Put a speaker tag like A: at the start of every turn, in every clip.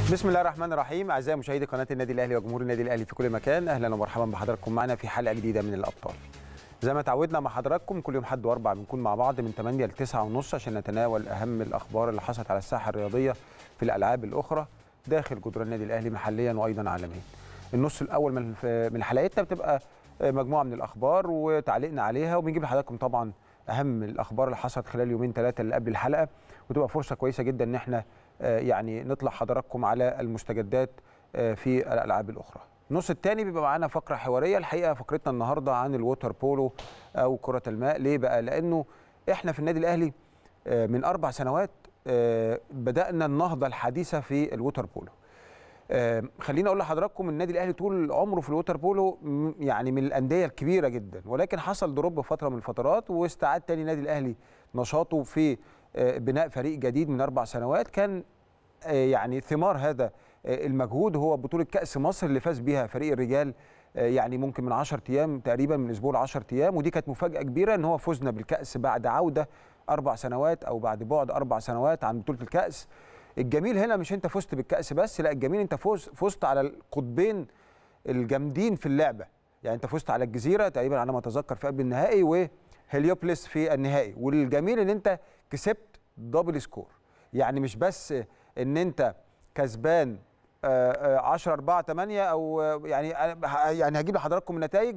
A: بسم الله الرحمن الرحيم اعزائي مشاهدي قناه النادي الاهلي وجمهور النادي الاهلي في كل مكان اهلا ومرحبا بحضراتكم معنا في حلقه جديده من الابطال زي ما تعودنا مع حضراتكم كل يوم حد واربع بنكون مع بعض من 8 ل 9 ونص عشان نتناول ااهم الاخبار اللي حصلت على الساحه الرياضيه في الالعاب الاخرى داخل جدران النادي الاهلي محليا وايضا عالميا النص الاول من من حلقتنا بتبقى مجموعه من الاخبار وتعليقنا عليها وبنجيب لحضراتكم طبعا اهم الاخبار اللي حصلت خلال يومين ثلاثه اللي قبل الحلقه وتبقى فرصه كويسه جدا ان احنا يعني نطلع حضراتكم على المستجدات في الالعاب الاخرى النص الثاني بيبقى معانا فقره حواريه الحقيقه فقرتنا النهارده عن الووتر بولو او كره الماء ليه بقى لانه احنا في النادي الاهلي من اربع سنوات بدانا النهضه الحديثه في الووتر بولو خليني اقول لحضراتكم النادي الاهلي طول عمره في الووتر بولو يعني من الانديه الكبيره جدا ولكن حصل دروب فتره من الفترات واستعاد تاني النادي الاهلي نشاطه في بناء فريق جديد من اربع سنوات كان يعني ثمار هذا المجهود هو بطوله كاس مصر اللي فاز بيها فريق الرجال يعني ممكن من 10 ايام تقريبا من اسبوع ل 10 ايام ودي كانت مفاجاه كبيره ان هو فزنا بالكاس بعد عوده اربع سنوات او بعد بعد اربع سنوات عن بطوله الكاس الجميل هنا مش انت فزت بالكاس بس لا الجميل انت فوز فزت على القطبين الجامدين في اللعبه يعني انت فزت على الجزيره تقريبا على ما اتذكر في قبل النهائي وهليوبلس في النهائي والجميل ان انت كسبت دبل سكور يعني مش بس ان انت كسبان 10 4 8 او يعني يعني هجيب لحضراتكم النتائج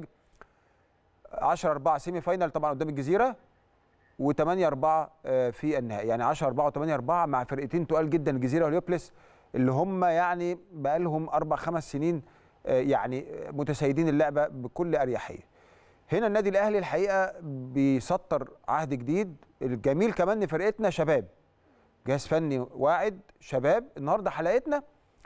A: 10 4 سيمي فاينل طبعا قدام الجزيره و8 4 في النهائي يعني 10 4 و8 4 مع فرقتين تقال جدا الجزيره واليوبلس اللي هم يعني بقى لهم اربع خمس سنين يعني متسيدين اللعبه بكل اريحيه. هنا النادي الاهلي الحقيقه بيسطر عهد جديد الجميل كمان ان فرقتنا شباب جهاز فني واعد شباب النهارده حلقتنا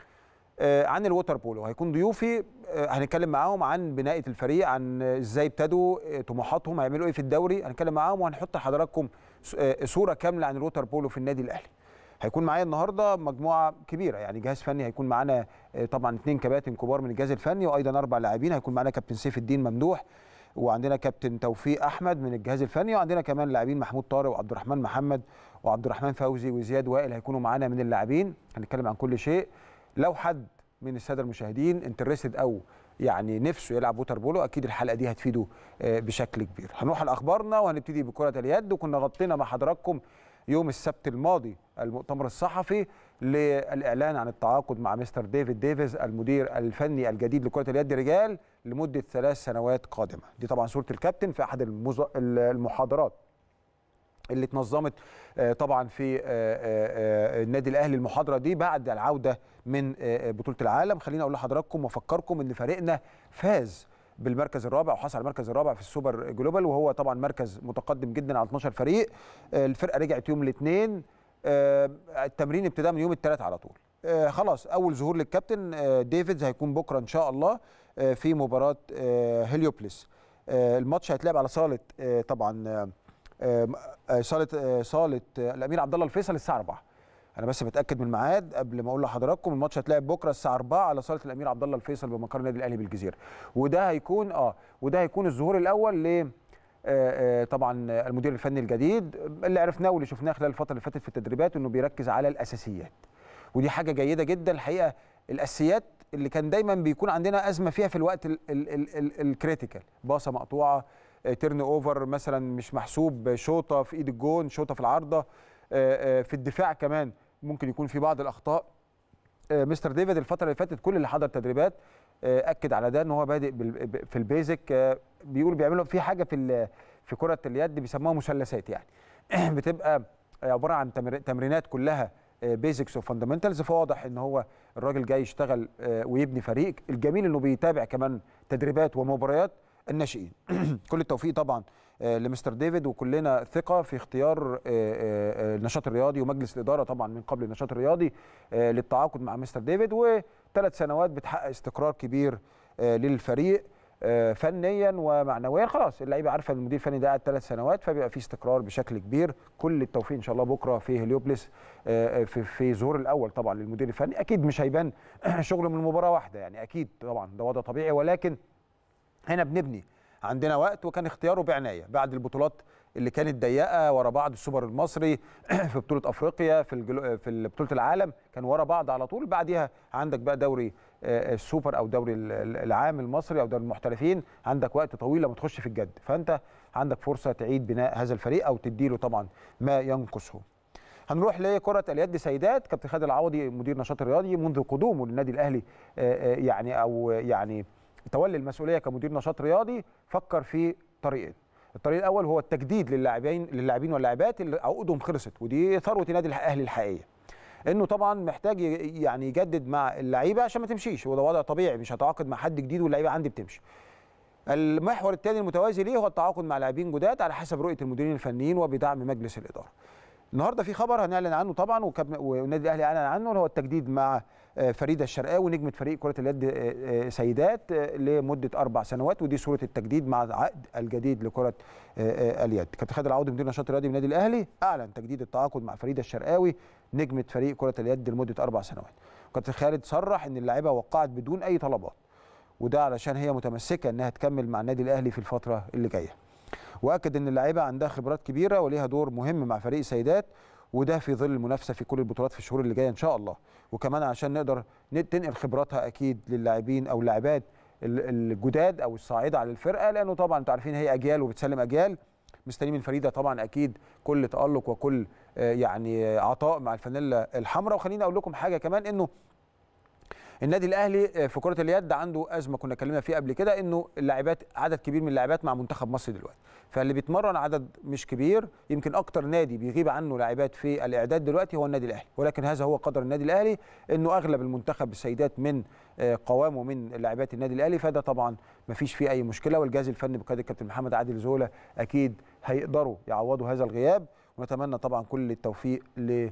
A: عن الووتر بولو هيكون ضيوفي هنتكلم معاهم عن بناء الفريق عن ازاي ابتدوا طموحاتهم هيعملوا ايه في الدوري هنتكلم معاهم وهنحط لحضراتكم صوره كامله عن الووتر بولو في النادي الاهلي هيكون معايا النهارده مجموعه كبيره يعني جهاز فني هيكون معانا طبعا اثنين كباتن كبار من الجهاز الفني وايضا اربع لاعبين هيكون معانا كابتن سيف الدين ممدوح وعندنا كابتن توفيق احمد من الجهاز الفني وعندنا كمان لاعبين محمود طارق وعبد الرحمن محمد وعبد الرحمن فوزي وزياد وائل هيكونوا معانا من اللاعبين هنتكلم عن كل شيء لو حد من الساده المشاهدين انترستد او يعني نفسه يلعب ووتر بولو اكيد الحلقه دي هتفيده بشكل كبير هنروح لاخبارنا وهنبتدي بكره اليد وكنا غطينا مع حضراتكم يوم السبت الماضي المؤتمر الصحفي للاعلان عن التعاقد مع مستر ديفيد ديفيز المدير الفني الجديد لكره اليد رجال لمده ثلاث سنوات قادمه دي طبعا صوره الكابتن في احد المحاضرات اللي اتنظمت طبعا في النادي الاهلي المحاضره دي بعد العوده من بطوله العالم خليني اقول لحضراتكم وافكركم ان فريقنا فاز بالمركز الرابع وحصل على المركز الرابع في السوبر جلوبال وهو طبعا مركز متقدم جدا على 12 فريق الفرقه رجعت يوم الاثنين التمرين ابتدى من يوم الثلاث على طول خلاص اول ظهور للكابتن ديفيدز هيكون بكره ان شاء الله في مباراه هليوبلس الماتش هيتلعب على صاله طبعا صاله صاله الامير عبد الله الفيصل الساعه 4 انا بس بتاكد من الميعاد قبل ما اقول لحضراتكم الماتش هيتلعب بكره الساعه 4 على صاله الامير عبد الله الفيصل بمقر النادي الاهلي بالجزيره وده هيكون اه وده هيكون الظهور الاول ل طبعا المدير الفني الجديد اللي عرفناه واللي شفناه خلال الفتره اللي فاتت في التدريبات انه بيركز على الاساسيات ودي حاجه جيده جدا الحقيقه الاساسيات اللي كان دايما بيكون عندنا ازمه فيها في الوقت الكريتيكال باصه مقطوعه تيرن اوفر مثلا مش محسوب شوطه في ايد الجون شوطه في العارضه في الدفاع كمان ممكن يكون في بعض الاخطاء مستر ديفيد الفتره اللي فاتت كل اللي حضر تدريبات اكد على ده ان هو بادئ في البيزك بيقول بيعملوا في حاجه في في كره اليد بيسموها مثلثات يعني بتبقى عباره عن تمرينات كلها بيزكس وفاندمنتالز فواضح ان هو الراجل جاي يشتغل ويبني فريق الجميل انه بيتابع كمان تدريبات ومباريات الناشئين كل التوفيق طبعا لمستر ديفيد وكلنا ثقه في اختيار النشاط الرياضي ومجلس الاداره طبعا من قبل النشاط الرياضي للتعاقد مع مستر ديفيد وثلاث سنوات بتحقق استقرار كبير للفريق فنيا ومعنويا خلاص اللعيبه عارفه ان المدير الفني ده قعد ثلاث سنوات فبيبقى في استقرار بشكل كبير كل التوفيق ان شاء الله بكره في هليوبلس في في ظهور الاول طبعا للمدير الفني اكيد مش هيبان شغله من مباراه واحده يعني اكيد طبعا ده وضع طبيعي ولكن هنا بنبني عندنا وقت وكان اختياره بعنايه بعد البطولات اللي كانت ضيقه ورا بعض السوبر المصري في بطوله افريقيا في الجلو... في بطوله العالم كان ورا بعض على طول بعديها عندك بقى دوري السوبر او دوري العام المصري او دوري المحترفين عندك وقت طويل لما تخش في الجد فانت عندك فرصه تعيد بناء هذا الفريق او تديله طبعا ما ينقصه هنروح لكرة اليد سيدات كابتن خالد العوضي مدير نشاط الرياضي منذ قدومه للنادي الاهلي يعني او يعني تولي المسؤوليه كمدير نشاط رياضي فكر في طريقين الطريق الاول هو التجديد للاعبين للاعبين واللاعبات اللي عقودهم خلصت ودي ثروه النادي الاهلي الحقيقيه انه طبعا محتاج يعني يجدد مع اللعيبه عشان ما تمشيش وده وضع طبيعي مش هتعاقد مع حد جديد واللعيبه عندي بتمشي المحور الثاني المتوازي ليه هو التعاقد مع لاعبين جداد على حسب رؤيه المديرين الفنيين وبدعم مجلس الاداره النهارده في خبر هنعلن عنه طبعا والنادي الاهلي اعلن عنه هو التجديد مع فريده الشرقاوي نجمه فريق كره اليد سيدات لمده اربع سنوات ودي صوره التجديد مع العقد الجديد لكره اليد كابتن خالد العوضي مدير نشاط الرياضي بالنادي الاهلي اعلن تجديد التعاقد مع فريده الشرقاوي نجمه فريق كره اليد لمده اربع سنوات كابتن خالد صرح ان اللاعبه وقعت بدون اي طلبات وده علشان هي متمسكه انها تكمل مع النادي الاهلي في الفتره اللي جايه واكد ان اللاعبه عندها خبرات كبيره وليها دور مهم مع فريق السيدات وده في ظل المنافسه في كل البطولات في الشهور اللي جايه ان شاء الله وكمان عشان نقدر تنقل خبراتها اكيد للاعبين او اللاعبات الجداد او الصاعده على الفرقه لانه طبعا انتوا عارفين هي اجيال وبتسلم اجيال مستنيين من فريده طبعا اكيد كل تالق وكل يعني عطاء مع الفانيلا الحمراء وخليني اقول لكم حاجه كمان انه النادي الاهلي في كره اليد عنده ازمه كنا اتكلمنا فيها قبل كده انه اللاعبات عدد كبير من اللاعبات مع منتخب مصر دلوقتي فاللي بيتمرن عدد مش كبير يمكن اكتر نادي بيغيب عنه لاعبات في الاعداد دلوقتي هو النادي الاهلي ولكن هذا هو قدر النادي الاهلي انه اغلب المنتخب السيدات من قوامه من لاعبات النادي الاهلي فده طبعا ما فيش فيه اي مشكله والجهاز الفني بقياده الكابتن محمد عادل زولا اكيد هيقدروا يعوضوا هذا الغياب ونتمنى طبعا كل التوفيق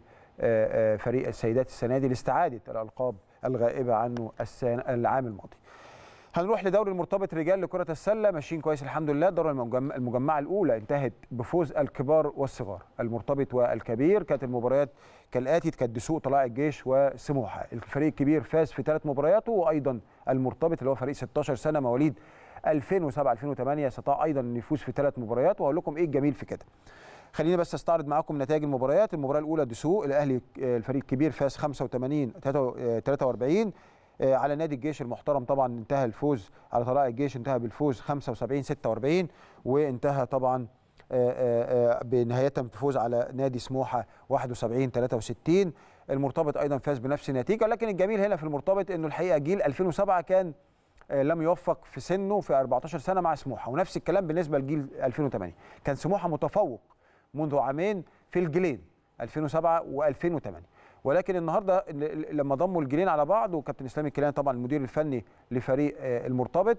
A: لفريق السيدات السنه دي لاستعاده الالقاب الغائبه عنه السنة العام الماضي. هنروح لدوري المرتبط رجال لكرة السلة ماشيين كويس الحمد لله الدورة المجمعة الأولى انتهت بفوز الكبار والصغار المرتبط والكبير كانت المباريات كالآتي كانت دسوق طلائع الجيش وسموحة الفريق الكبير فاز في ثلاث مبارياته وأيضا المرتبط اللي هو فريق 16 سنة مواليد 2007 2008 استطاع أيضا أن يفوز في ثلاث مباريات وأقول لكم إيه الجميل في كده خليني بس استعرض معاكم نتائج المباريات المباراه الاولى دسوق الاهلي الفريق الكبير فاز 85 43 على نادي الجيش المحترم طبعا انتهى الفوز على طلائع الجيش انتهى بالفوز 75 46 وانتهى طبعا بنهايه بفوز على نادي سموحه 71 63 المرتبط ايضا فاز بنفس النتيجه لكن الجميل هنا في المرتبط انه الحقيقه جيل 2007 كان لم يوفق في سنه في 14 سنه مع سموحه ونفس الكلام بالنسبه لجيل 2008 كان سموحه متفوق منذ عامين في الجيلين 2007 و2008 ولكن النهارده لما ضموا الجيلين على بعض وكابتن اسلام الكيلاني طبعا المدير الفني لفريق المرتبط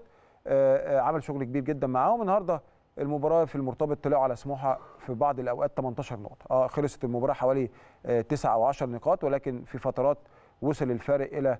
A: عمل شغل كبير جدا معاهم النهارده المباراه في المرتبط طلعوا على سموحه في بعض الاوقات 18 نقطه اه خلصت المباراه حوالي 9 او 10 نقاط ولكن في فترات وصل الفارق الى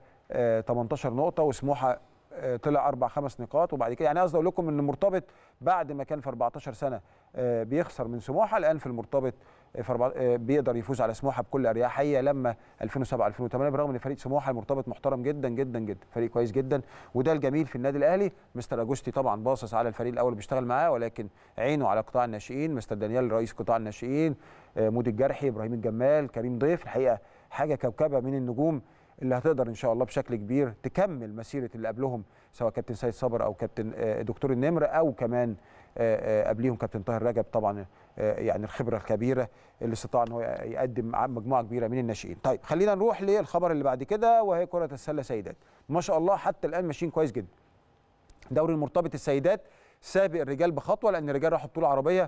A: 18 نقطه وسموحه طلع اربع خمس نقاط وبعد كده يعني قصدي اقول لكم ان المرتبط بعد ما كان في 14 سنه بيخسر من سموحه الان في المرتبط في بيقدر يفوز على سموحه بكل اريحيه لما 2007 2008 برغم ان فريق سموحه المرتبط محترم جدا جدا جدا فريق كويس جدا وده الجميل في النادي الاهلي مستر اجوستي طبعا باصص على الفريق الاول بيشتغل معاه ولكن عينه على قطاع الناشئين مستر دانيال رئيس قطاع الناشئين مودي الجرحي ابراهيم الجمال كريم ضيف الحقيقه حاجه كوكبه من النجوم اللي هتقدر ان شاء الله بشكل كبير تكمل مسيره اللي قبلهم سواء كابتن سيد صبر او كابتن دكتور النمر او كمان قبليهم كابتن طاهر رجب طبعا يعني الخبره الكبيره اللي استطاع ان هو يقدم مجموعه كبيره من الناشئين. طيب خلينا نروح للخبر اللي بعد كده وهي كره السله سيدات. ما شاء الله حتى الان ماشيين كويس جدا. دوري المرتبط السيدات سابق الرجال بخطوه لان الرجال راحوا بطوله عربيه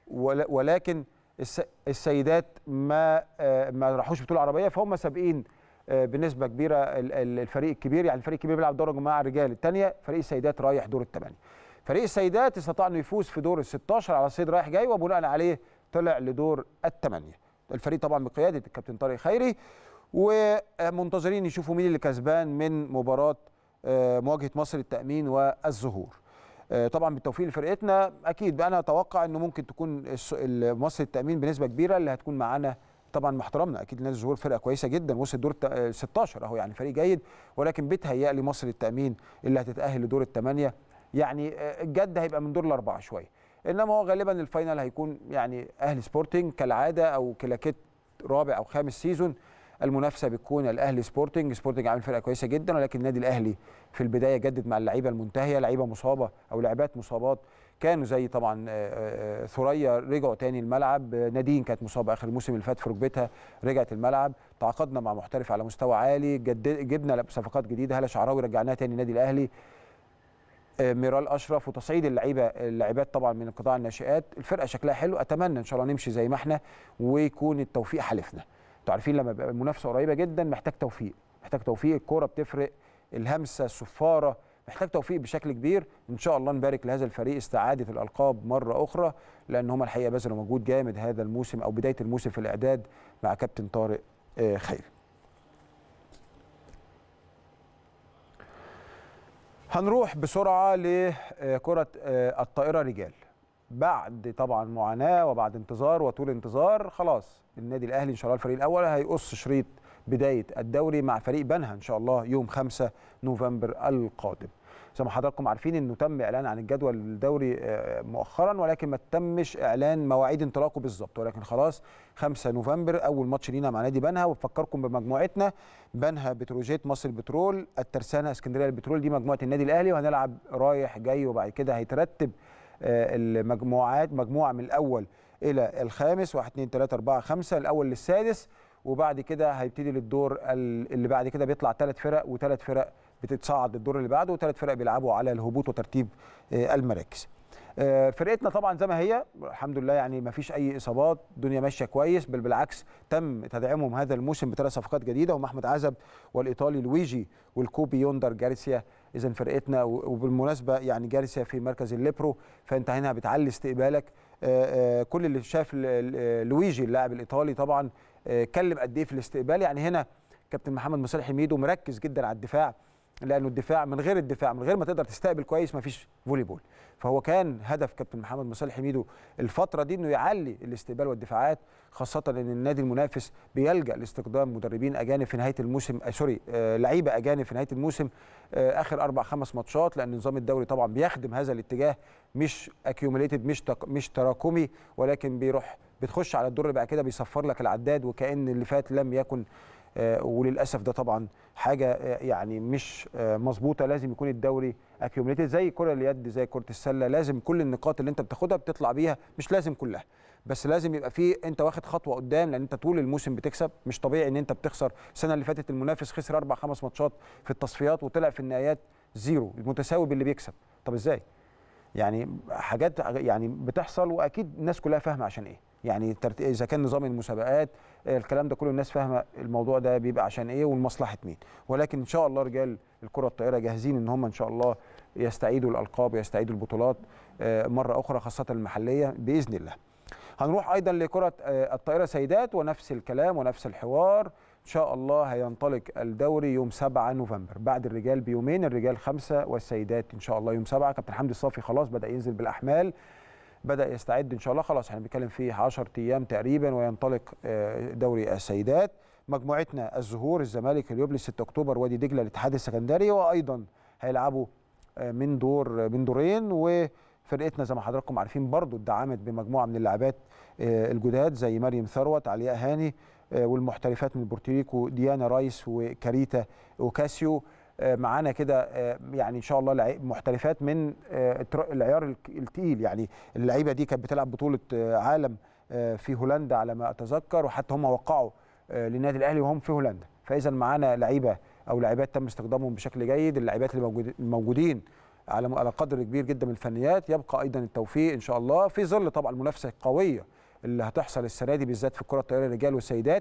A: ولكن السيدات ما ما راحوش بطوله عربيه فهم سابقين بنسبه كبيره الفريق الكبير يعني الفريق الكبير بيلعب دور مع الرجال الثانيه فريق السيدات رايح دور الثمانيه فريق السيدات استطاع انه يفوز في دور ال 16 على صيد رايح جاي وبناء عليه طلع لدور الثمانيه الفريق طبعا بقياده الكابتن طارق خيري ومنتظرين يشوفوا مين اللي كسبان من مباراه مواجهه مصر التامين والزهور طبعا بالتوفيق لفرقتنا اكيد انا اتوقع انه ممكن تكون مصر التامين بنسبه كبيره اللي هتكون معانا طبعا مع احترامنا اكيد نادي الزهور فرقه كويسه جدا وصل دور 16 اهو يعني فريق جيد ولكن بيتهيأ لي مصر التامين اللي هتتاهل لدور الثمانيه يعني الجد هيبقى من دور الاربعه شويه انما هو غالبا الفاينل هيكون يعني اهلي سبورتنج كالعاده او كلاكيت رابع او خامس سيزون المنافسه بتكون الاهلي سبورتنج سبورتنج عامل فرقه كويسه جدا ولكن النادي الاهلي في البدايه جدد مع اللعيبه المنتهيه لعيبه مصابه او لاعبات مصابات كانوا زي طبعا آه، آه، ثريا رجعوا تاني الملعب آه، نادين كانت مصابه اخر الموسم اللي فات في ركبتها رجعت الملعب تعاقدنا مع محترف على مستوى عالي جدد جبنا صفقات جديده هلا شعراوي رجعناها تاني النادي الاهلي آه، ميرال اشرف وتصعيد اللعيبه اللاعبات طبعا من قطاع الناشئات الفرقه شكلها حلو اتمنى ان شاء الله نمشي زي ما احنا ويكون التوفيق حلفنا انتوا عارفين لما بيبقى المنافسه قريبه جدا محتاج توفيق محتاج توفيق الكوره بتفرق الهمسه الصفاره محتاج توفيق بشكل كبير ان شاء الله نبارك لهذا الفريق استعاده الالقاب مره اخرى لان هم الحقيقه بذلوا مجهود جامد هذا الموسم او بدايه الموسم في الاعداد مع كابتن طارق آه، خيري هنروح بسرعه لكره آه، الطائره رجال بعد طبعا معاناه وبعد انتظار وطول انتظار خلاص النادي الاهلي ان شاء الله الفريق الاول هيقص شريط بدايه الدوري مع فريق بنها ان شاء الله يوم 5 نوفمبر القادم زي ما حضراتكم عارفين انه تم اعلان عن الجدول الدوري آه، مؤخرا ولكن ما تمش اعلان مواعيد انطلاقه بالظبط ولكن خلاص 5 نوفمبر اول ماتش لينا مع نادي بنها وبفكركم بمجموعتنا بنها بتروجيت مصر البترول الترسانه اسكندريه البترول دي مجموعه النادي الاهلي وهنلعب رايح جاي وبعد كده هيترتب آه، المجموعات مجموعه من الاول الى الخامس 1 2 3 4 5 الاول للسادس وبعد كده هيبتدي للدور ال- اللي بعد كده بيطلع ثلاث فرق وثلاث فرق بتتصعد للدور اللي بعده وثلاث فرق بيلعبوا على الهبوط وترتيب آه، المراكز. آه، فرقتنا طبعا زي ما هي الحمد لله يعني ما فيش اي اصابات الدنيا ماشيه كويس بل بالعكس تم تدعيمهم هذا الموسم بثلاث صفقات جديده هم احمد عزب والايطالي لويجي والكوبي يوندر جارسيا اذا فرقتنا و- وبالمناسبه يعني جارسيا في مركز الليبرو فانت هنا بتعلي استقبالك آه، آه، كل اللي شاف ل- ل- لويجي اللاعب الايطالي طبعا آه، اتكلم قد ايه في الاستقبال يعني هنا كابتن محمد مصالح حميدو مركز جدا على الدفاع لانه الدفاع من غير الدفاع من غير ما تقدر تستقبل كويس ما فيش فولي بول فهو كان هدف كابتن محمد مصالح حميدو الفتره دي انه يعلي الاستقبال والدفاعات خاصه ان النادي المنافس بيلجا لاستخدام مدربين اجانب في نهايه الموسم آه سوري آه لعيبه اجانب في نهايه الموسم آه اخر اربع خمس ماتشات لان نظام الدوري طبعا بيخدم هذا الاتجاه مش اكيوميليتد مش تق... مش تراكمي ولكن بيروح بتخش على الدور اللي بعد كده بيصفر لك العداد وكان اللي فات لم يكن آه، وللاسف ده طبعا حاجه آه، يعني مش آه، مظبوطه لازم يكون الدوري اكيوميليتد زي كره اليد زي كره السله لازم كل النقاط اللي انت بتاخدها بتطلع بيها مش لازم كلها بس لازم يبقى في انت واخد خطوه قدام لان انت طول الموسم بتكسب مش طبيعي ان انت بتخسر السنه اللي فاتت المنافس خسر اربع خمس ماتشات في التصفيات وطلع في النهايات زيرو متساوي باللي بيكسب طب ازاي يعني حاجات يعني بتحصل واكيد الناس كلها فاهمه عشان ايه يعني ترت- اذا كان نظام المسابقات آه، الكلام ده كله الناس فاهمه الموضوع ده بيبقى عشان ايه ولمصلحه مين ولكن ان شاء الله رجال الكره الطائره جاهزين ان هم ان شاء الله يستعيدوا الالقاب ويستعيدوا البطولات آه، مره اخرى خاصه المحليه باذن الله هنروح ايضا لكره آه، الطائره سيدات ونفس الكلام ونفس الحوار ان شاء الله هينطلق الدوري يوم 7 نوفمبر بعد الرجال بيومين الرجال خمسة والسيدات ان شاء الله يوم 7 كابتن حمدي الصافي خلاص بدا ينزل بالاحمال بدا يستعد ان شاء الله خلاص احنا بنتكلم في 10 ايام تقريبا وينطلق آه، دوري السيدات مجموعتنا الزهور الزمالك اليوبلي 6 اكتوبر وادي دجله الاتحاد السكندري وايضا هيلعبوا آه، من دور من دورين وفرقتنا زي ما حضراتكم عارفين برضو اتدعمت بمجموعه من اللاعبات آه، الجداد زي مريم ثروت علياء هاني آه، والمحترفات من بورتوريكو ديانا رايس وكاريتا وكاسيو آه، معانا كده آه، يعني ان شاء الله لعي- محترفات من آه، التر- العيار الك- التقيل يعني اللعيبه دي كانت بتلعب بطوله آه، عالم آه، في هولندا على ما اتذكر وحتى هم وقعوا آه، للنادي الاهلي وهم في هولندا فاذا معانا لعيبه او لاعبات تم استخدامهم بشكل جيد اللاعبات اللي موجود- الموجودين على على قدر كبير جدا من الفنيات يبقى ايضا التوفيق ان شاء الله في ظل طبعا المنافسه القويه اللي هتحصل السنه دي بالذات في الكره الطائره الرجال والسيدات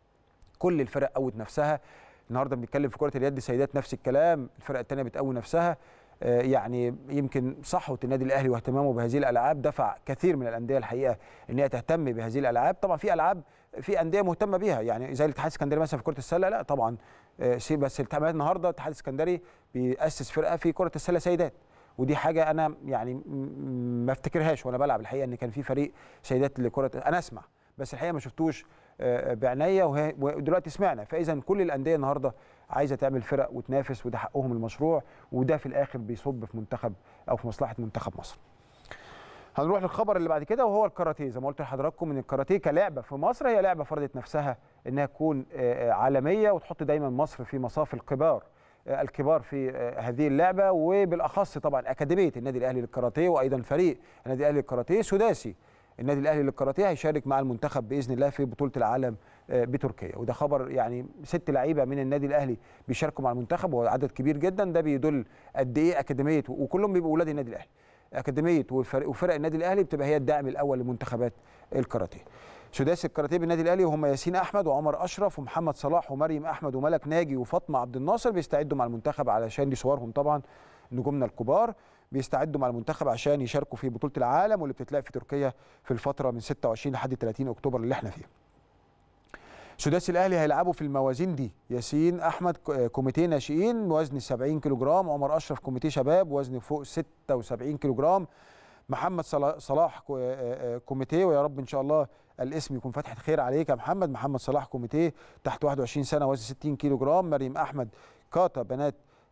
A: كل الفرق قوت نفسها النهارده بنتكلم في كره اليد سيدات نفس الكلام الفرق الثانيه بتقوي نفسها آه، يعني يمكن صحوه النادي الاهلي واهتمامه بهذه الالعاب دفع كثير من الانديه الحقيقه ان هي تهتم بهذه الالعاب طبعا في العاب في انديه مهتمه بيها يعني زي الاتحاد السكندري مثلا في كره السله لا طبعا آه، سي- بس الاتحاد النهارده الاتحاد السكندري بيأسس فرقه في كره السله سيدات ودي حاجه انا يعني م- م- ما افتكرهاش وانا بلعب الحقيقه ان كان في فريق سيدات لكره انا اسمع بس الحقيقه ما شفتوش آه، بعناية وهي- ودلوقتي سمعنا فاذا كل الانديه النهارده عايزه تعمل فرق وتنافس وده حقهم المشروع وده في الاخر بيصب في منتخب او في مصلحه منتخب مصر. هنروح للخبر اللي بعد كده وهو الكاراتيه زي ما قلت لحضراتكم ان الكاراتيه كلعبه في مصر هي لعبه فرضت نفسها انها تكون آه، آه، عالميه وتحط دايما مصر في مصاف الكبار آه، الكبار في آه، هذه اللعبه وبالاخص طبعا اكاديميه النادي الاهلي للكاراتيه وايضا فريق النادي الاهلي للكاراتيه سداسي النادي الاهلي للكاراتيه هيشارك مع المنتخب باذن الله في بطوله العالم آه، بتركيا وده خبر يعني ست لعيبه من النادي الاهلي بيشاركوا مع المنتخب وهو عدد كبير جدا ده بيدل قد ايه اكاديميه وكلهم بيبقوا اولاد النادي الاهلي اكاديميه وفرق, وفرق النادي الاهلي بتبقى هي الداعم الاول لمنتخبات الكاراتيه سداسي الكاراتيه بالنادي الاهلي وهم ياسين احمد وعمر اشرف ومحمد صلاح ومريم احمد وملك ناجي وفاطمه عبد الناصر بيستعدوا مع المنتخب علشان دي صورهم طبعا نجومنا الكبار بيستعدوا مع المنتخب عشان يشاركوا في بطوله العالم واللي بتتلعب في تركيا في الفتره من 26 لحد 30 اكتوبر اللي احنا فيها سداسي الاهلي هيلعبوا في الموازين دي ياسين احمد ك- كوميتيه ناشئين وزن 70 كيلو جرام عمر اشرف كوميتيه شباب وزن فوق 76 كيلو جرام محمد صلا- صلاح كو- آه، آه، كوميتيه ويا رب ان شاء الله الاسم يكون فتحه خير عليك يا محمد محمد صلاح كوميتيه تحت 21 سنه وزن 60 كيلو جرام مريم احمد كاتا بنات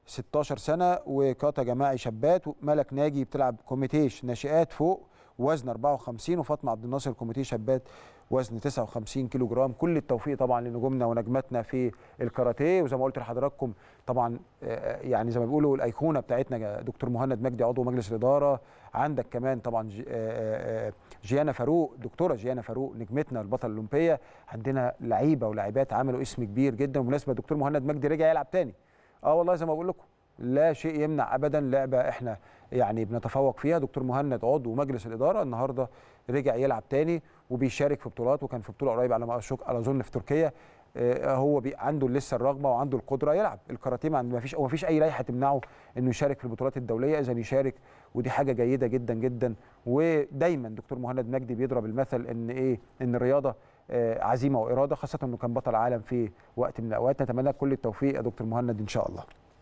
A: 16 سنه وكاتا جماعي شابات ملك ناجي بتلعب كوميتيش ناشئات فوق وزن 54 وفاطمه عبد الناصر كوميتيه شابات وزن 59 كيلو جرام كل التوفيق طبعا لنجومنا ونجماتنا في الكاراتيه وزي ما قلت لحضراتكم طبعا آه، يعني زي ما بيقولوا الايقونه بتاعتنا دكتور مهند مجدي عضو مجلس الاداره عندك كمان طبعا جي- آه، آه، جيانا فاروق دكتوره جيانا فاروق نجمتنا البطل الاولمبيه عندنا لعيبه ولاعبات عملوا اسم كبير جدا وبالمناسبه دكتور مهند مجدي رجع يلعب تاني اه والله زي ما بقول لكم لا شيء يمنع ابدا لعبه احنا يعني بنتفوق فيها دكتور مهند عضو مجلس الاداره النهارده رجع يلعب تاني وبيشارك في بطولات وكان في بطوله قريب على ما أشك على اظن في تركيا آه، هو بي عنده لسه الرغبه وعنده القدره يلعب الكاراتيه ما عند- ما فيش ما فيش اي لائحه تمنعه انه يشارك في البطولات الدوليه اذا يشارك ودي حاجه جيده جدا جدا ودايما دكتور مهند مجدي بيضرب المثل ان ايه ان الرياضه آه، عزيمه واراده خاصه انه كان بطل عالم في وقت من الاوقات نتمنى لك كل التوفيق يا دكتور مهند ان شاء الله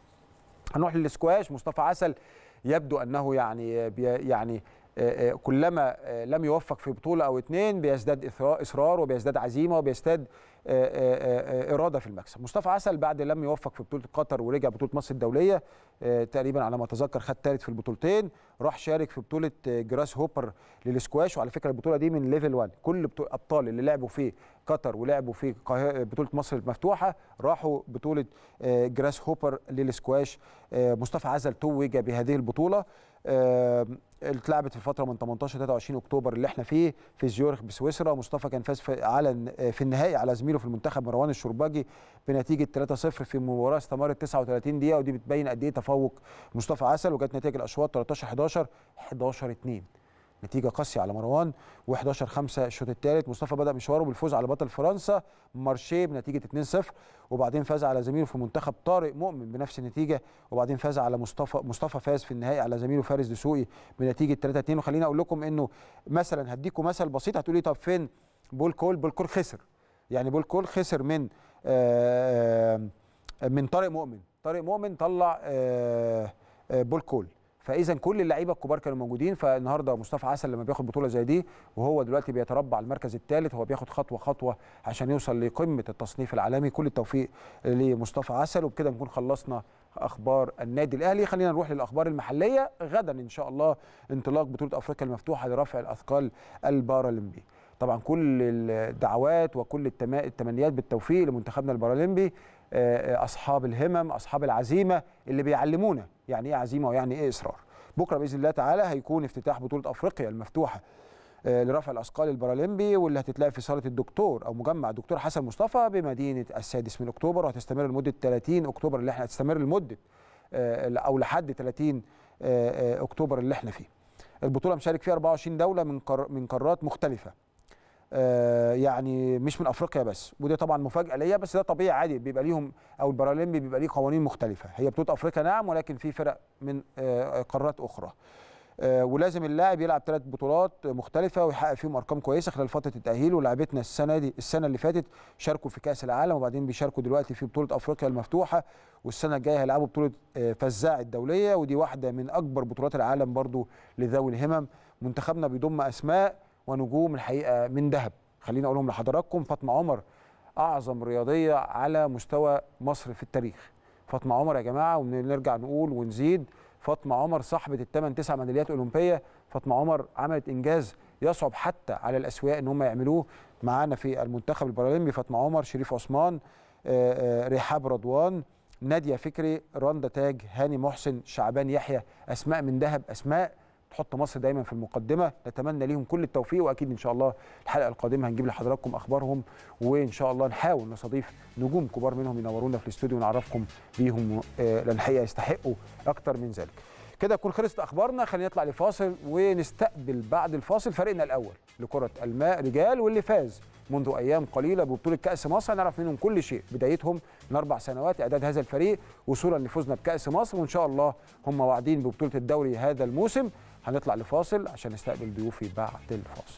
A: هنروح للسكواش مصطفى عسل يبدو انه يعني بي يعني آه، آه، كلما آه، لم يوفق في بطوله او اتنين بيزداد إثرا- اصرار وبيزداد عزيمه وبيزداد آه، آه، آه، اراده في المكسب مصطفى عسل بعد لم يوفق في بطوله قطر ورجع بطوله مصر الدوليه آه، تقريبا على ما اتذكر خد ثالث في البطولتين راح شارك في بطوله آه، جراس هوبر للسكواش وعلى فكره البطوله دي من ليفل 1 كل بطو- ابطال اللي لعبوا في قطر ولعبوا في قاه- بطوله مصر المفتوحه راحوا بطوله آه، جراس هوبر للسكواش آه، مصطفى عزل توج بهذه البطوله آه، اتلعبت في الفتره من 18 ل 23 اكتوبر اللي احنا فيه في زيورخ بسويسرا مصطفى كان فاز في على في النهائي على زميله في المنتخب مروان الشرباجي بنتيجه 3-0 في مباراه استمرت 39 دقيقه ودي بتبين قد ايه تفوق مصطفى عسل وجت نتائج الاشواط 13 11 11 2 نتيجه قاسيه على مروان و11 5 الشوط الثالث مصطفى بدا مشواره بالفوز على بطل فرنسا مارشيه بنتيجه 2-0 وبعدين فاز على زميله في المنتخب طارق مؤمن بنفس النتيجه وبعدين فاز على مصطفى مصطفى فاز في النهائي على زميله فارس دسوقي بنتيجه 3-2 وخليني اقول لكم انه مثلا هديكم مثل بسيط هتقولي طب فين بول كول بول كول خسر يعني بول كول خسر من آه من طارق مؤمن طارق مؤمن طلع آه آه بول كول فاذا كل اللعيبه الكبار كانوا موجودين فالنهارده مصطفى عسل لما بياخد بطوله زي دي وهو دلوقتي بيتربع على المركز الثالث هو بياخد خطوه خطوه عشان يوصل لقمه التصنيف العالمي كل التوفيق لمصطفى عسل وبكده نكون خلصنا اخبار النادي الاهلي خلينا نروح للاخبار المحليه غدا ان شاء الله انطلاق بطوله افريقيا المفتوحه لرفع الاثقال البارالمبي طبعا كل الدعوات وكل التما- التمنيات بالتوفيق لمنتخبنا البارالمبي آه، آه، اصحاب الهمم اصحاب العزيمه اللي بيعلمونا يعني ايه عزيمه ويعني ايه اصرار بكره باذن الله تعالى هيكون افتتاح بطوله افريقيا المفتوحه آه، لرفع الاثقال البارالمبي واللي هتتلعب في صاله الدكتور او مجمع الدكتور حسن مصطفى بمدينه السادس من اكتوبر وهتستمر لمده 30 اكتوبر اللي احنا هتستمر لمده آه، او لحد 30 آه، آه، اكتوبر اللي احنا فيه. البطوله مشارك فيها 24 دوله من قار- من قارات مختلفه. آه، يعني مش من افريقيا بس ودي طبعا مفاجاه ليا بس ده طبيعي عادي بيبقى ليهم او البارالمبي بيبقى ليه قوانين مختلفه هي بطوله افريقيا نعم ولكن في فرق من آه، قارات اخرى آه، ولازم اللاعب يلعب ثلاث بطولات مختلفه ويحقق فيهم ارقام كويسه خلال فتره التاهيل ولاعبتنا السنه دي السنه اللي فاتت شاركوا في كاس العالم وبعدين بيشاركوا دلوقتي في بطوله افريقيا المفتوحه والسنه الجايه هيلعبوا بطوله آه، فزاع الدوليه ودي واحده من اكبر بطولات العالم برضو لذوي الهمم منتخبنا بيضم اسماء ونجوم الحقيقه من ذهب خليني اقولهم لحضراتكم فاطمه عمر اعظم رياضيه على مستوى مصر في التاريخ فاطمه عمر يا جماعه ونرجع نقول ونزيد فاطمه عمر صاحبه الثمان تسع ميداليات اولمبيه فاطمه عمر عملت انجاز يصعب حتى على الاسوياء ان هم يعملوه معانا في المنتخب البارالمبي فاطمه عمر شريف عثمان آه، آه، رحاب رضوان ناديه فكري رندا تاج هاني محسن شعبان يحيى اسماء من ذهب اسماء تحط مصر دايما في المقدمه نتمنى ليهم كل التوفيق واكيد ان شاء الله الحلقه القادمه هنجيب لحضراتكم اخبارهم وان شاء الله نحاول نستضيف نجوم كبار منهم ينورونا في الاستوديو ونعرفكم بيهم آه، لان الحقيقه يستحقوا اكتر من ذلك كده تكون خلصت اخبارنا خلينا نطلع لفاصل ونستقبل بعد الفاصل فريقنا الاول لكره الماء رجال واللي فاز منذ ايام قليله ببطوله كاس مصر هنعرف منهم كل شيء بدايتهم من اربع سنوات اعداد هذا الفريق وصولا لفوزنا بكاس مصر وان شاء الله هم واعدين ببطوله الدوري هذا الموسم هنطلع لفاصل عشان نستقبل ضيوفي بعد الفاصل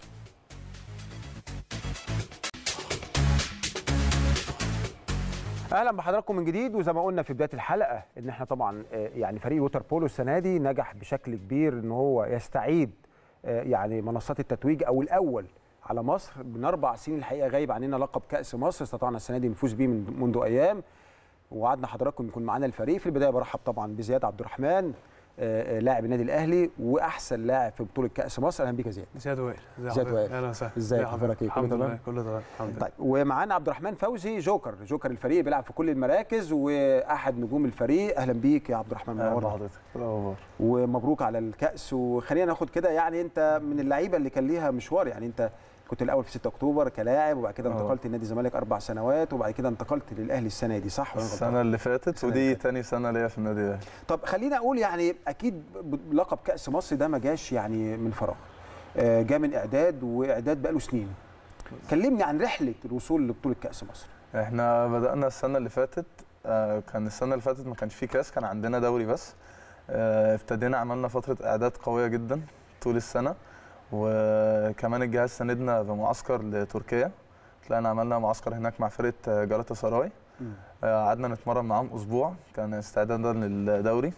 A: اهلا بحضراتكم من جديد وزي ما قلنا في بدايه الحلقه ان احنا طبعا آه، يعني فريق ووتر بولو السنه دي نجح بشكل كبير ان هو يستعيد آه، يعني منصات التتويج او الاول على مصر من اربع سنين الحقيقه غايب عننا لقب كاس مصر استطعنا السنه دي نفوز بيه من منذ ايام ووعدنا حضراتكم يكون معانا الفريق في البدايه برحب طبعا بزياد عبد الرحمن آه، آه، لاعب النادي الاهلي واحسن لاعب في بطوله كاس مصر اهلا بيك يا زياد
B: زياد وائل ازي
A: زياد
B: حضرتك؟
A: وائل.
B: اهلا وسهلا
A: ازيك؟
B: ازي حضرتك؟
A: اخبارك ايه؟ كله
B: الحمد
A: تمام؟
B: لله كله تمام الحمد لله
A: طيب ومعانا عبد الرحمن فوزي جوكر جوكر الفريق بيلعب في كل المراكز واحد نجوم الفريق اهلا بيك يا عبد الرحمن
C: اهلا
A: منورنا
C: بحضرتك إيه الاخبار
A: ومبروك على الكاس وخلينا ناخد كده يعني انت من اللعيبه اللي كان ليها مشوار يعني انت كنت الاول في 6 اكتوبر كلاعب وبعد كده
C: اه.
A: انتقلت لنادي الزمالك اربع سنوات وبعد كده انتقلت للاهلي السنه دي صح ولا أنا غلطان؟
C: السنه اللي فاتت
A: السنة
C: ودي
A: اللي
C: تاني سنه ليا في النادي الاهلي
A: طب خلينا اقول يعني اكيد ب- لقب كاس مصر ده ما جاش يعني من فراغ آه، جاء من اعداد واعداد بقاله سنين كلمني عن رحله الوصول لبطوله كاس مصر
C: احنا بدانا السنه اللي فاتت آه، كان السنه اللي فاتت ما كانش فيه كاس كان عندنا دوري بس آه، ابتدينا عملنا فتره اعداد قويه جدا طول السنه وكمان الجهاز ساندنا بمعسكر لتركيا طلعنا عملنا معسكر هناك مع فرقه آه، جالاتا سراي آه، قعدنا نتمرن معاهم اسبوع كان استعدادا للدوري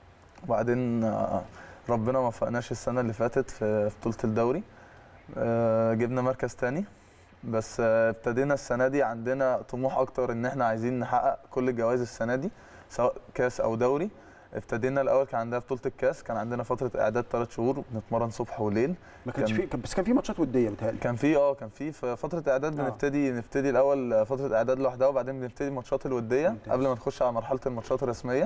C: وبعدين آه، ربنا ما وفقناش السنه اللي فاتت في في بطوله الدوري آه، جبنا مركز تاني بس آه، ابتدينا السنه دي عندنا طموح اكتر ان احنا عايزين نحقق كل الجوائز السنه دي سواء كاس او دوري ابتدينا الاول كان عندنا بطوله الكاس كان عندنا فتره اعداد ثلاث شهور بنتمرن صبح وليل
A: ما كانش
C: كان-
A: في كان- بس كان في ماتشات وديه بتهيألي
C: كان في اه كان في في فتره اعداد
A: آه.
C: بنبتدي نبتدي الاول فتره اعداد لوحدها وبعدين بنبتدي الماتشات الوديه
A: ممتاز.
C: قبل ما نخش على مرحله الماتشات الرسميه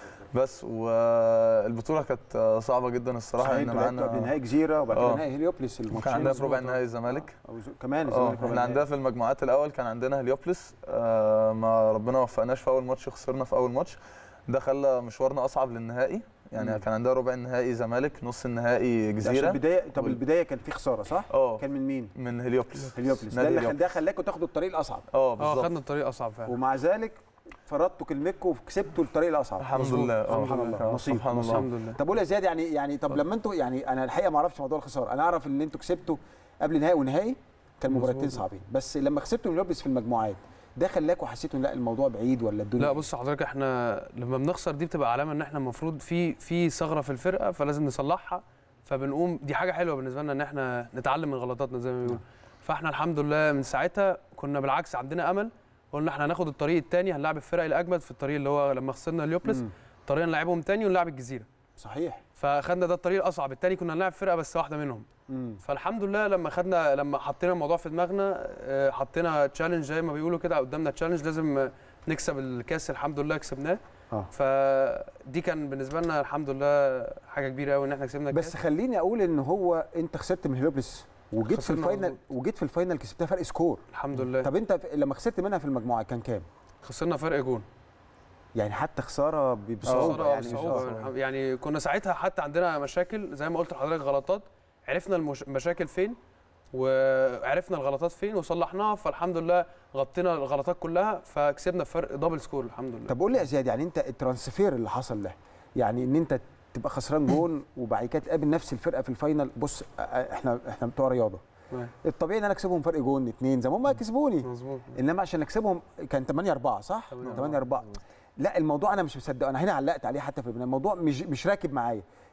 C: بس والبطوله كانت صعبه جدا الصراحه
A: صحيح
C: ان
A: انتوا لعبتوا قبل نهائي جزيره وبعد كده
C: آه.
A: نهائي هليوبلس
C: كان
A: الماتشين
C: عندنا في ربع
A: مظبوط.
C: نهائي الزمالك
A: أو ز- كمان
C: اه
A: الزمالك ربع
C: احنا عندنا
A: نهائي.
C: في المجموعات الاول كان عندنا هليوبلس آه ما ربنا ما وفقناش في اول ماتش خسرنا في اول ماتش ده خلى مشوارنا اصعب للنهائي يعني
A: مم.
C: كان عندنا ربع النهائي زمالك نص النهائي
A: ده عشان
C: جزيره
A: البدايه طب
C: وال-
A: البدايه كان في خساره صح؟
C: اه
A: كان من مين؟
C: من هليوبلس
A: هليوبلس ده
C: نادي
A: اللي خل-
C: هليوبلس.
A: ده خلاكم تاخدوا الطريق الاصعب
C: اه
B: اه
C: بالظبط
B: خدنا الطريق اصعب فعلا
A: ومع ذلك فرضتوا كلمتكم وكسبتوا الطريق الاصعب
C: الحمد
B: مظبوط.
C: لله آه.
A: سبحان الله
C: آه،
A: نصيب
C: سبحان
A: نصيب.
C: الله
B: الحمد لله
A: طب قول يا زياد يعني يعني طب لما انتوا يعني انا الحقيقه ما اعرفش موضوع الخساره انا اعرف ان انتوا كسبتوا قبل نهائي ونهائي كان
B: مظبوط.
A: مباراتين صعبين بس لما كسبتوا هليوبلس في المجموعات ده خلاكم حسيتوا إن لا الموضوع بعيد ولا الدنيا
B: لا بص حضرتك احنا لما بنخسر دي بتبقى علامه ان احنا المفروض في في ثغره في الفرقه فلازم نصلحها فبنقوم دي حاجه حلوه بالنسبه لنا ان احنا نتعلم من غلطاتنا زي ما بيقولوا فاحنا الحمد لله من ساعتها كنا بالعكس عندنا امل قلنا احنا هناخد الطريق الثاني هنلعب الفرق الاجمد في الطريق اللي هو لما خسرنا اليوبلس
A: مم.
B: طريقنا نلعبهم تاني ونلعب الجزيره
A: صحيح
B: فخدنا ده الطريق الاصعب التاني كنا هنلعب فرقه بس واحده منهم
A: مم.
B: فالحمد لله لما خدنا لما حطينا الموضوع في دماغنا آه، حطينا تشالنج زي ما بيقولوا كده قدامنا تشالنج لازم آه، نكسب الكاس الحمد لله كسبناه
A: اه
B: فدي كان بالنسبه لنا الحمد لله حاجه كبيره قوي ان احنا كسبنا الكاس
A: بس خليني اقول ان هو انت خسرت من هليوبلس وجيت في
B: خسرنا
A: الفاينل
B: مظبوط.
A: وجيت في الفاينل كسبتها فرق سكور
B: الحمد لله
A: طب انت في- لما خسرت منها في المجموعه كان كام؟
B: خسرنا فرق جون
A: يعني حتى خساره ب- بصعوبه
B: خسارة
A: يعني مش
B: بصعوبة.
A: آه.
B: يعني كنا ساعتها حتى عندنا مشاكل زي ما قلت لحضرتك غلطات عرفنا المش- المشاكل فين وعرفنا الغلطات فين وصلحناها فالحمد لله غطينا الغلطات كلها فكسبنا بفرق دبل سكور الحمد لله
A: طب قول لي يا زياد يعني انت الترانسفير اللي حصل ده يعني ان انت تبقى خسران جون وبعد كده تقابل نفس الفرقه في الفاينل بص اه، احنا احنا بتوع رياضه
B: أيوة.
A: الطبيعي ان انا اكسبهم فرق جون اتنين زي ما هم كسبوني
B: مظبوط
A: انما عشان اكسبهم كان 8 4 صح؟
B: 8
A: 8 4 لا الموضوع انا مش مصدق انا هنا علقت عليه حتى في البداية. الموضوع مش مش راكب معايا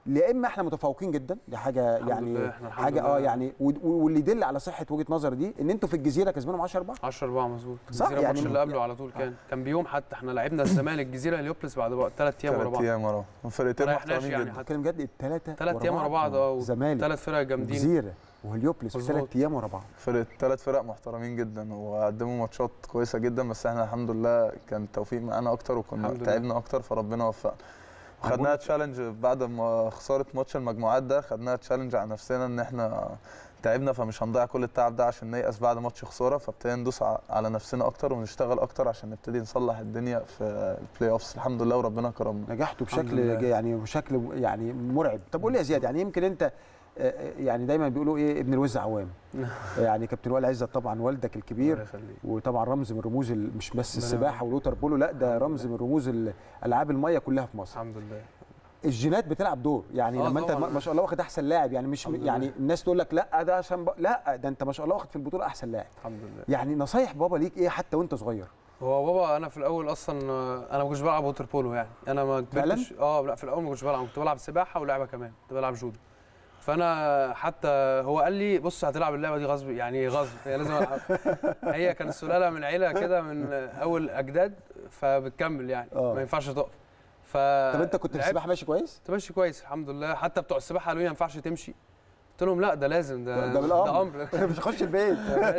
A: يا اما احنا متفوقين جدا دي حاجه
B: الحمد
A: يعني
B: لله، إحنا الحمد
A: حاجه اه
B: لله.
A: يعني و- و- واللي يدل على صحه وجهه نظر دي ان انتوا في الجزيره كسبانهم 10 4
B: 10 4 مظبوط
A: صح،
B: الجزيره
A: يعني
B: الماتش اللي قبله على طول كان كان بيوم حتى احنا لعبنا الزمالك الجزيره هليوبلس بعد ثلاث ايام ورا
C: ثلاث
B: بعض
C: ايام ورا فرقتين
B: ما ريحناش
C: محترمين
B: يعني
C: جدا
B: حتى
A: بتكلم جد الثلاثه
B: ثلاث ايام ورا بعض اه
A: زمالك
B: ثلاث فرق جامدين
A: جزيره وهليوبلس في
B: مظبوط.
A: ثلاث ايام ورا بعض
C: فرق ثلاث فرق محترمين جدا وقدموا ماتشات كويسه جدا بس احنا الحمد لله كان التوفيق معانا اكتر وكنا
B: الحمد لله.
C: تعبنا اكتر فربنا وفقنا خدناها تشالنج بعد ما خساره ماتش المجموعات ده خدناها تشالنج على نفسنا ان احنا تعبنا فمش هنضيع كل التعب ده عشان نيأس بعد ماتش خساره فابتدينا ندوس ع- على نفسنا اكتر ونشتغل اكتر عشان نبتدي نصلح الدنيا في البلاي اوفس الحمد لله وربنا كرمنا
A: نجحتوا
B: الحمد
A: بشكل
B: لله.
A: يعني بشكل يعني مرعب طب قول لي يا زياد يعني يمكن انت آه، آه، يعني دايما بيقولوا ايه ابن الوز عوام يعني كابتن وائل عزت طبعا والدك الكبير
B: الله يخليك.
A: وطبعا رمز من رموز ال- مش بس
B: ربنا
A: السباحه والوتر بولو لا ده
B: الحمد
A: رمز من رموز ال- العاب الميه كلها في مصر
B: الحمد لله
A: الجينات بتلعب دور يعني
B: آه
A: لما انت
B: طبعاً.
A: ما ما شاء الله واخد احسن لاعب يعني مش
B: الحمد
A: يعني
B: لله.
A: الناس تقول لك لا ده عشان ب... لا ده انت ما شاء الله واخد في البطوله احسن لاعب
B: الحمد لله
A: يعني نصايح بابا ليك ايه حتى وانت صغير
B: هو بابا انا في الاول اصلا آه، انا ما كنتش بلعب ووتر بولو يعني انا ما
A: فعلاً؟
B: كبرتش اه لا في الاول ما كنتش بلعب كنت بلعب سباحه ولعبه كمان كنت بلعب جودو فانا حتى هو قال لي بص هتلعب اللعبه دي غصب يعني غصب هي لازم العب هي كانت سلاله من عيله كده من اول اجداد فبتكمل يعني
A: آه.
B: ما ينفعش تقف ف
A: طب انت كنت في
B: لعبت-
A: السباحه ماشي كويس
B: كنت ماشي كويس الحمد لله حتى بتوع السباحه قالوا لي ما ينفعش تمشي قلت لهم لا ده لازم ده
A: ده بالامر
B: ده امر
A: مش هخش البيت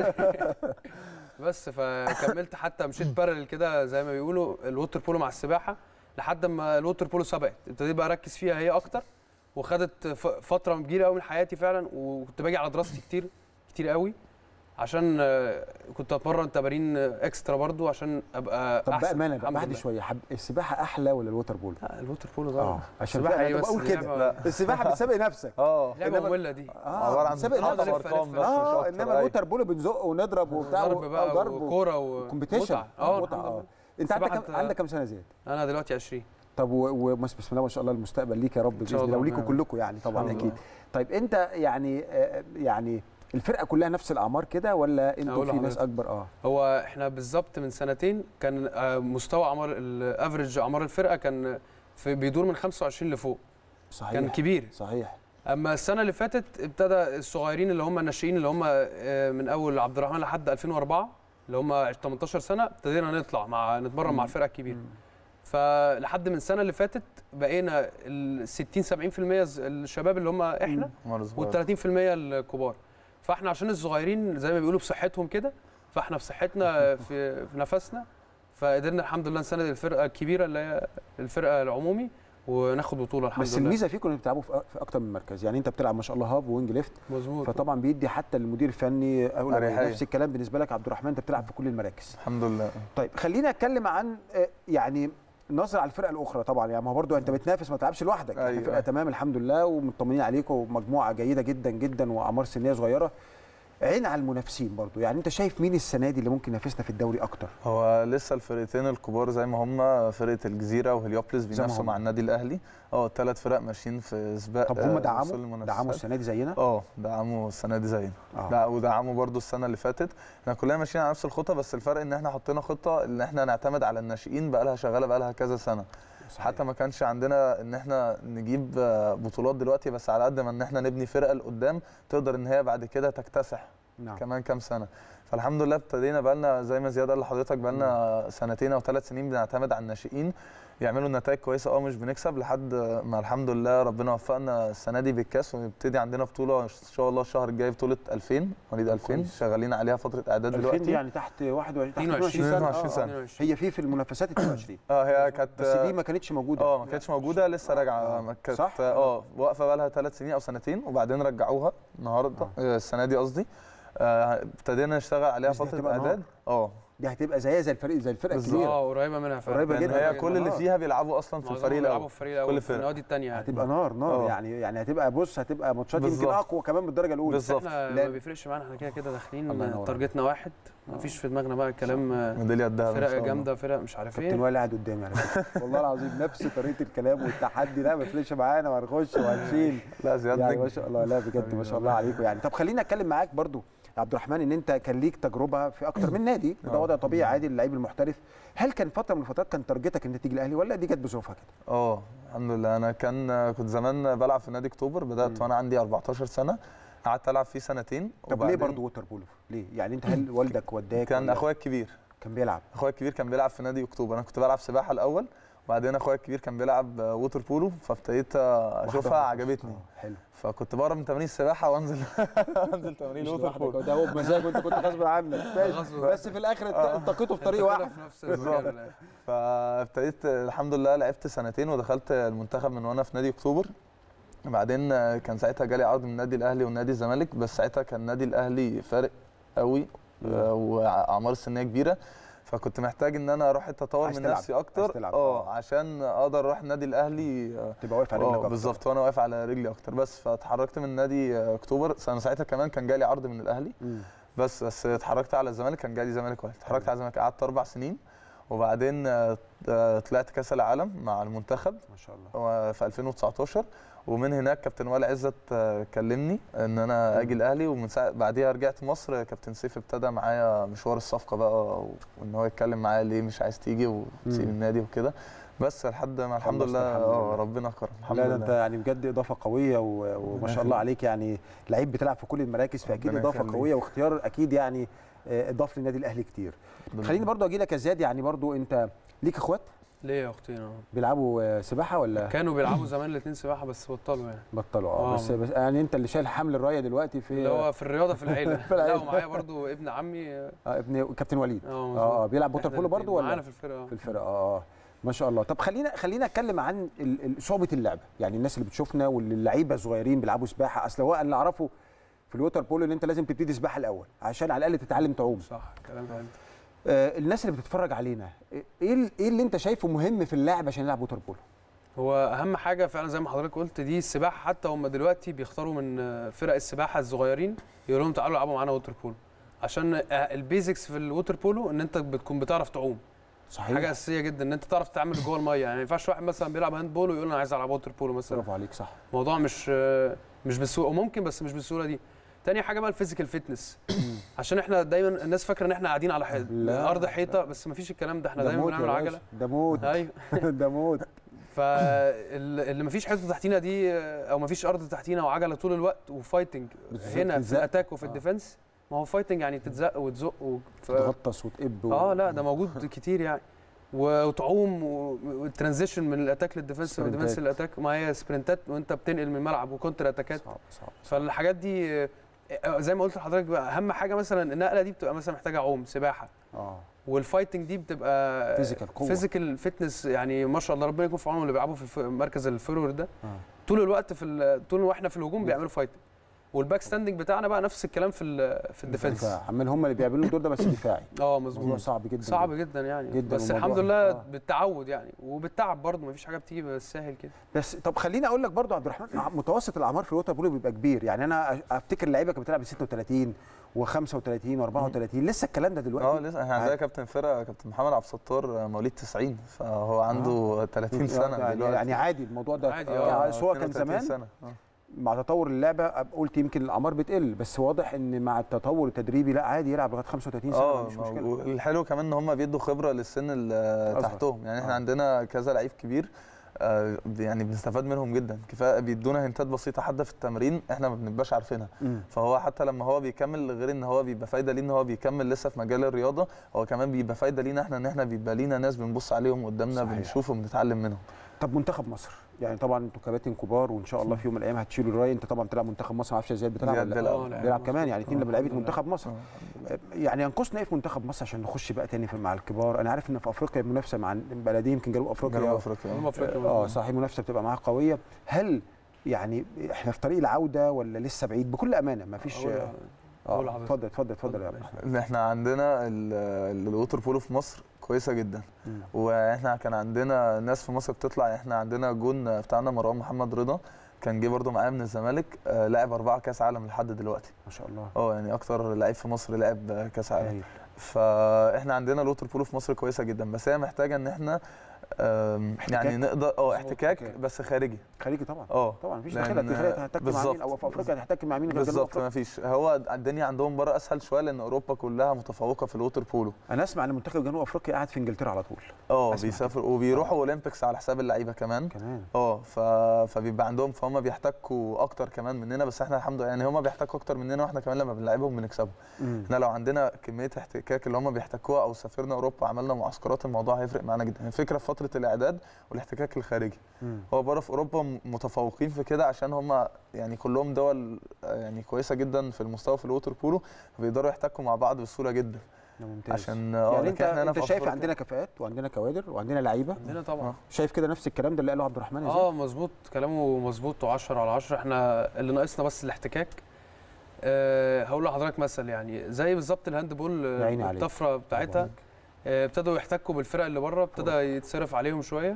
B: بس فكملت حتى مشيت بارل كده زي ما بيقولوا الووتر بولو مع السباحه لحد ما الووتر بولو سبقت ابتديت بقى اركز فيها هي اكتر وخدت ف- فتره كبيره قوي من حياتي فعلا وكنت باجي على دراستي كتير كتير قوي عشان آه، كنت اتمرن تمارين آه، اكسترا برضو عشان ابقى
A: طب
B: احسن
A: بامانه بقى
B: الحمد
A: بعد
B: لله.
A: شويه حب السباحه احلى ولا الوتر بولو؟
B: لا الووتر بولو طبعا
A: اه عشان
B: السباحه
A: فعلا
B: ايه
A: أنا
B: بس
A: بقول كده
B: لعبة-
C: لا.
A: السباحه بتسابق نفسك
C: اه
B: لعبه
A: إنما-
B: ممله دي
A: اه
C: عباره عن
A: بتسابق
B: بتحضر
A: نفسك
B: لف-
C: ارقام
B: لف-
C: بس مش
A: اه
C: اكتر
A: انما
C: أيوة.
A: الوتر بولو بنزق ونضرب وبتاع
B: ضرب بقى
A: آه، ضرب
B: وكوره و
A: كومبيتيشن
B: متعة.
A: اه
B: اه
A: متعه
B: الحمد
A: اه
B: لله.
A: انت عندك
B: السباحة
A: كم
B: أنت-
A: عندك كام سنه زياد؟
B: انا دلوقتي 20
A: طب و- وبس بسم الله ما شاء الله المستقبل ليك يا رب باذن
B: شاء
A: الله
B: الله
A: وليكم
B: ربنا
A: كلكم يعني طبعا
B: الحمد
A: اكيد
B: لله.
A: طيب انت يعني آه، يعني الفرقه كلها نفس الاعمار كده ولا انتوا
B: أقول
A: في ناس
B: لحضرتك.
A: اكبر اه
B: هو احنا بالظبط من سنتين كان آه، مستوى اعمار الافريج اعمار الفرقه كان في بيدور من 25 لفوق
A: صحيح
B: كان كبير
A: صحيح
B: اما السنه اللي فاتت ابتدى الصغيرين اللي هم الناشئين اللي هم آه، من اول عبد الرحمن لحد 2004 اللي هم 18 سنه ابتدينا نطلع مع نتمرن مع الفرقه الكبيره فلحد من السنه اللي فاتت بقينا ال 60 70% ز- الشباب اللي هم احنا
C: مرة صغيرة.
B: وال 30% الكبار فاحنا عشان الصغيرين زي ما بيقولوا بصحتهم كده فاحنا بصحتنا في, في نفسنا فقدرنا الحمد لله نساند الفرقه الكبيره اللي هي الفرقه العمومي وناخد بطوله الحمد
A: بس
B: لله
A: الميزه فيكم انكم بتلعبوا في في اكتر من مركز يعني انت بتلعب ما شاء الله هاف وينج ليفت
B: مظبوط
A: فطبعا بيدي حتى المدير الفني او
C: أريحية.
A: نفس الكلام بالنسبه لك عبد الرحمن انت بتلعب في كل المراكز
C: الحمد لله
A: طيب خلينا اتكلم عن آه، يعني نظره على الفرقه الاخرى طبعا يعني ما هو برضه انت بتنافس ما تلعبش لوحدك احنا
C: أيوة.
A: فرقه تمام الحمد لله ومطمنين عليكم ومجموعه جيده جدا جدا واعمار سنيه صغيره عين على المنافسين برضه يعني انت شايف مين السنه دي اللي ممكن ينافسنا في الدوري اكتر
C: هو لسه الفرقتين الكبار زي ما هم فرقه الجزيره وهليوبلس
A: زي ما
C: بينافسوا
A: هم.
C: مع النادي الاهلي اه الثلاث فرق ماشيين في سباق
A: طب
C: آه،
A: هم
C: وصول
A: دعموا
C: المنافسات.
A: دعموا السنه دي زينا
C: اه دعموا السنه دي زينا
A: آه.
C: لا ودعموا برضو السنه اللي فاتت احنا كلنا ماشيين على نفس الخطه بس الفرق ان احنا حطينا خطه ان احنا نعتمد على الناشئين بقى لها شغاله بقى لها كذا سنه
A: صحيح.
C: حتى ما كانش عندنا ان احنا نجيب آه، بطولات دلوقتي بس على قد ما ان احنا نبني فرقه لقدام تقدر ان هي بعد كده تكتسح
A: نعم
C: كمان كام سنه فالحمد لله ابتدينا بقى لنا زي ما زياد قال لحضرتك بقى لنا سنتين او ثلاث سنين بنعتمد على الناشئين يعملوا نتائج كويسه اه مش بنكسب لحد ما الحمد لله ربنا وفقنا السنه دي بالكاس ونبتدي عندنا بطوله ان شاء الله الشهر الجاي بطوله 2000 مواليد 2000
A: كويس.
C: شغالين عليها فتره اعداد
A: 2000
C: دلوقتي
A: دي يعني تحت 21 تحت
B: 22
A: 22 سنه
C: 22
A: آه،
C: سنة.
A: آه.
B: 22.
A: هي في في المنافسات 22
C: اه هي كانت
A: بس دي ما كانتش موجوده
C: اه ما كانتش موجوده لسه راجعه
A: آه.
C: ما كانت
A: صح؟
C: اه واقفه بقى لها ثلاث سنين او سنتين وبعدين رجعوها النهارده آه. السنه دي قصدي آه، ابتدينا نشتغل عليها
A: بس دي
C: فتره
A: هتبقى
C: اعداد اه
A: دي هتبقى زيها زي الفريق زي الفرقه
C: بالظبط.
A: الكبيره
B: اه قريبه منها فعلا
A: قريبة
C: لان
A: جدا.
C: هي كل اللي
A: آه.
C: فيها بيلعبوا اصلا في
B: معظمهم
C: الفريق
B: بيلعبوا
C: الاول
B: في الفريق الاول
C: كل
B: في
C: فرقة.
B: النوادي الثانيه يعني
A: هتبقى نار نار
C: آه.
A: يعني يعني هتبقى بص هتبقى ماتشات يمكن
C: بالظبط.
A: اقوى كمان بالدرجه الاولى
C: بالظبط.
B: احنا
A: لا.
B: ما بيفرقش معانا احنا كده كده
A: الله
B: داخلين
A: ينور
B: تارجتنا واحد مفيش في دماغنا بقى الكلام آه،
C: ميداليه الذهب إن شاء
B: فرق
C: الله.
B: جامده فرق مش عارف
A: كابتن
B: ايه
A: وائل قاعد قدامي على فكره والله العظيم نفس طريقه الكلام والتحدي ده ما يفرقش معانا وهنخش وهنشيل
C: لا زياد
A: يعني
C: نجم.
A: ما شاء الله لا بجد ما شاء الله عليكم يعني طب خلينا اتكلم معاك برضو عبد الرحمن ان انت كان ليك تجربه في اكتر من نادي وده
C: آه.
A: وضع طبيعي عادي للعيب المحترف هل كان فتره من الفترات كان تارجتك ان انت تيجي الاهلي ولا دي كانت بظروفها كده
C: اه الحمد لله انا كان كنت زمان بلعب في نادي اكتوبر بدات
A: مم.
C: وانا عندي 14 سنه قعدت العب فيه سنتين
A: طب ليه
C: وبعدين
A: برضه ووتر بولو ليه يعني انت هل والدك وداك
C: كان
A: ولا
C: اخويا الكبير
A: كان بيلعب
C: اخويا الكبير كان بيلعب في نادي اكتوبر انا كنت بلعب سباحه الاول وبعدين اخويا الكبير كان بيلعب ووتر بولو فابتديت اشوفها
A: واحدة
C: عجبتني
A: آه، حلو
C: فكنت بهرب من تمارين السباحه وانزل انزل تمارين
A: مش
C: ووتر
A: لوحدك
C: بولو
A: ده هو بمزاج وانت كنت غصب عنك ماشي.
B: غصب.
A: بس في الاخر الت-
C: آه.
A: التقيتوا في طريق واحد
B: في نفس المجال.
C: فابتديت الحمد لله لعبت سنتين ودخلت المنتخب من وانا في نادي اكتوبر بعدين كان ساعتها جالي عرض من النادي الاهلي والنادي الزمالك بس ساعتها كان النادي الاهلي فارق قوي آه، واعمار السنيه كبيره فكنت محتاج ان انا اروح اطور
A: عايز
C: من
A: تلعب،
C: نفسي
A: عايز
C: اكتر
A: تلعب،
C: اه
A: آه.
C: عشان اقدر اروح النادي الاهلي آه،
A: تبقى واقف على رجلك
C: اه
A: أكتر.
C: بالظبط وانا واقف على رجلي اكتر بس فاتحركت من نادي آه، اكتوبر انا ساعتها كمان كان جالي عرض من الاهلي
A: مم.
C: بس بس اتحركت على الزمالك كان جالي زمالك واحد اتحركت على الزمالك قعدت اربع سنين وبعدين آه، آه، طلعت كاس العالم مع المنتخب
A: ما شاء الله
C: هو في 2019 ومن هناك كابتن وائل عزت آه، كلمني ان انا اجي الاهلي ومن ساعه بعديها رجعت مصر كابتن سيف ابتدى معايا مشوار الصفقه بقى وان هو يتكلم معايا ليه مش عايز تيجي وتسيب
A: مم.
C: النادي وكده بس لحد ما الحمد
A: خلصت
C: لله
A: الحمد
C: اه
A: لله.
C: ربنا كرم الحمد
A: لا ده
C: لله
A: انت يعني بجد اضافه قويه و- وما شاء الله عليك يعني لعيب بتلعب في كل المراكز فاكيد
C: ربنا
A: اضافه
C: يخليك.
A: قويه واختيار اكيد يعني آه، اضاف للنادي الاهلي كتير خليني برضو اجي لك يا زياد يعني برضو انت ليك اخوات
B: ليه يا اختي اه
A: بيلعبوا آه، سباحه ولا
B: كانوا بيلعبوا زمان الاثنين سباحه بس بطلوا يعني
A: بطلوا اه
B: آه.
A: بس, بس يعني انت اللي شايل حمل الرايه دلوقتي في
B: اللي هو في الرياضه في العيله
A: في العيلة.
B: لا ومعايا برضو ابن عمي اه
A: آه ابن كابتن وليد
B: مظبوط.
A: اه اه بيلعب ووتر
B: إحنا
A: بولو
B: الاتنين
A: برضو ولا
B: معانا في الفرقه
A: في الفرقه اه اه ما شاء الله طب خلينا خلينا اتكلم عن ال- ال- صعوبه اللعبه يعني الناس اللي بتشوفنا واللعيبه الصغيرين بيلعبوا سباحه اصل هو اللي اعرفه في الووتر بولو ان انت لازم تبتدي سباحه الاول عشان على الاقل تتعلم تعوم
B: صح كلام حلو
A: آه الناس اللي بتتفرج علينا ايه ال- ايه اللي انت شايفه مهم في اللعب عشان يلعب ووتر بولو
B: هو اهم حاجه فعلا زي ما حضرتك قلت دي السباحه حتى هم دلوقتي بيختاروا من آه، فرق السباحه الصغيرين يقولوا لهم تعالوا العبوا معانا ووتر بولو عشان آه، البيزكس في الووتر بولو ان انت بتكون بتعرف تعوم
A: صحيح
B: حاجه اساسيه جدا ان انت تعرف تتعامل جوه الميه يعني ما ينفعش واحد مثلا بيلعب هاند بول ويقول انا عايز العب ووتر بولو مثلا
A: برافو عليك صح
B: الموضوع مش آه، مش بالسهوله وممكن بس مش بالسهوله دي تاني حاجه بقى الفيزيكال فيتنس عشان احنا دايما الناس فاكره ان احنا قاعدين على حيط
A: لا.
B: ارض حيطه بس ما فيش الكلام ده احنا
A: ده
B: دايما
A: موت يا
B: بنعمل
A: باشا،
B: عجله
A: ده موت
B: ايوه
A: ده موت
B: فاللي مفيش حته تحتينا دي آه، او مفيش ارض تحتينا وعجله طول الوقت وفايتنج
A: بالظبط،
B: هنا في
A: تتزق.
B: الاتاك وفي
A: آه.
B: الديفنس ما هو فايتنج يعني تتزق وتزق و... ف...
A: تغطس وتقب و-
B: اه لا ده موجود كتير يعني و- وتعوم و- والترانزيشن من الاتاك للديفنس من الديفنس
A: سبرنتات.
B: للاتاك ما هي سبرنتات وانت بتنقل من الملعب وكونتر اتاكات
A: صعب صعب
B: فالحاجات دي آه، زي ما قلت لحضرتك بقى اهم حاجه مثلا النقله دي بتبقى مثلا محتاجه عوم سباحه
A: اه
B: والفايتنج دي بتبقى
A: Physical، قوة.
B: فيزيكال فتنس يعني ما شاء الله ربنا يكون في عونهم اللي بيلعبوا في الف- مركز الفورورد ده
A: آه.
B: طول الوقت في ال- طول واحنا في الهجوم بيعملوا فايتنج والباك ستاندنج بتاعنا بقى نفس الكلام في ال- في الديفنس
A: دفاع عمال هم اللي بيعملوا الدور ده بس دفاعي
B: اه
A: الموضوع
B: مظبوط
A: صعب جدا
B: صعب
A: جدا.
B: جدا يعني
A: جداً
B: بس
A: والموضوع-
B: الحمد لله
A: آه.
B: بالتعود يعني وبالتعب برضه مفيش حاجه بتيجي بالساهل كده
A: بس طب خليني اقول لك برضو عبد الرحمن ع- متوسط الاعمار في الووتر بولو بيبقى كبير يعني انا أ- افتكر اللعيبه كانت بتلعب ب 36 و35 و34 لسه الكلام ده دلوقتي
C: اه لسه احنا عندنا
A: عادي.
C: كابتن فرقه كابتن محمد عبد الستار مواليد 90 فهو عنده 30 سنه
A: يعني,
C: دلوقتي
A: يعني عادي الموضوع ده
B: عادي،
A: آه
B: آه،
A: سواء كان
C: 32
A: زمان
C: سنة. آه.
A: مع تطور اللعبه أب- قلت يمكن الاعمار بتقل بس واضح ان مع التطور التدريبي لا عادي يلعب لغايه 35 سنه
C: اه
A: مش
C: ما-
A: مشكله
C: والحلو كمان ان هم بيدوا خبره للسن اللي
A: أصغر.
C: تحتهم يعني احنا
A: آه.
C: عندنا كذا لعيب كبير آه، يعني بنستفاد منهم جدا كفايه بيدونا هنتات بسيطه حتى في التمرين احنا ما بنبقاش عارفينها
A: مم.
C: فهو حتى لما هو بيكمل غير ان هو بيبقى فايده ليه ان هو بيكمل لسه في مجال الرياضه هو كمان بيبقى فايده لينا احنا ان احنا بيبقى لينا ناس بنبص عليهم قدامنا
A: صحيح.
C: بنشوفهم بنتعلم منهم
A: طب منتخب مصر يعني طبعا انتوا كباتن كبار وان شاء الله في يوم من الايام هتشيلوا الراي انت طبعا بتلعب منتخب مصر ما اعرفش ازاي بتلعب
C: زياد
A: ولا لا
C: بيلعب.
B: آه، لا،
A: بيلعب
B: مظبوط.
A: كمان يعني اتنين
B: آه،
A: لعيبه
B: الحمد لله.
A: منتخب مصر يعني ينقصنا ايه في منتخب مصر عشان نخش بقى تاني في مع الكبار انا عارف ان في افريقيا المنافسه مع بلدين يمكن جنوب افريقيا
C: جنوب افريقيا
B: جنوب افريقيا
A: اه
B: مظبوط.
A: صحيح المنافسه بتبقى معاها قويه هل يعني احنا في طريق العوده ولا لسه بعيد بكل امانه ما فيش
B: أقول- أقول
A: اه
B: لحضرتك.
A: اتفضل اتفضل اتفضل يا عبد
B: اتفضل.
A: الرحمن
C: ان احنا عندنا ال- ال- الووتر بولو في مصر كويسه جدا
A: مم.
C: واحنا كان عندنا ناس في مصر بتطلع احنا عندنا جون بتاعنا مروان محمد رضا كان جه برده معايا من الزمالك آه، لعب اربعه كاس عالم لحد دلوقتي
A: ما شاء الله
C: اه يعني اكتر لعيب في مصر لعب آه، كاس عالم
A: هايل.
C: فاحنا عندنا الووتر بولو في مصر كويسه جدا بس هي محتاجه ان احنا آم،
A: احتكاك؟
C: يعني نقدر اه
A: احتكاك.
C: احتكاك بس خارجي
A: خارجي طبعا
C: اه
A: طبعا مفيش
C: لأن-
A: دخله تخيل هتحتك مع
C: بالظبط.
A: مين او في افريقيا هتحتك مع مين غير جنوب
C: بالظبط
A: افريقيا
C: ما فيش هو الدنيا عندهم بره اسهل شويه لان اوروبا كلها متفوقه في الووتر بولو
A: انا اسمع ان منتخب جنوب افريقيا قاعد في انجلترا على طول
C: اه
A: أسمع
C: بيسافروا وبيروحوا اولمبيكس على حساب اللعيبه كمان
A: كمان
C: اه ف... فبيبقى عندهم فهم بيحتكوا اكتر كمان مننا بس احنا الحمد لله يعني هم بيحتكوا اكتر مننا واحنا كمان لما بنلعبهم بنكسبهم
A: مم.
C: احنا لو عندنا كميه احتكاك اللي هم بيحتكوها او سافرنا اوروبا عملنا معسكرات الموضوع هيفرق معانا جدا الفكره في فتره الاعداد والاحتكاك الخارجي
A: مم.
C: هو بره في اوروبا م- متفوقين في كده عشان هم يعني كلهم دول آه، يعني كويسه جدا في المستوى في الووتر بولو بيقدروا يحتكوا مع بعض بسهوله جدا
A: ده ممتاز
C: عشان اه
A: يعني انت
C: لكن احنا هنا
A: انت
C: في
A: شايف
C: أفريقيا-
A: عندنا كفاءات وعندنا كوادر وعندنا لعيبه
B: عندنا طبعا
C: آه.
A: شايف كده نفس الكلام ده اللي قاله عبد الرحمن ازاي
B: اه مظبوط كلامه مظبوط و10 على 10 احنا اللي ناقصنا بس الاحتكاك أه هقول لحضرتك مثل يعني زي بالظبط الهاند بول
A: يا عيني عليك.
B: الطفره بتاعتها آه، ابتدوا يحتكوا بالفرق اللي بره ابتدى يتصرف عليهم شويه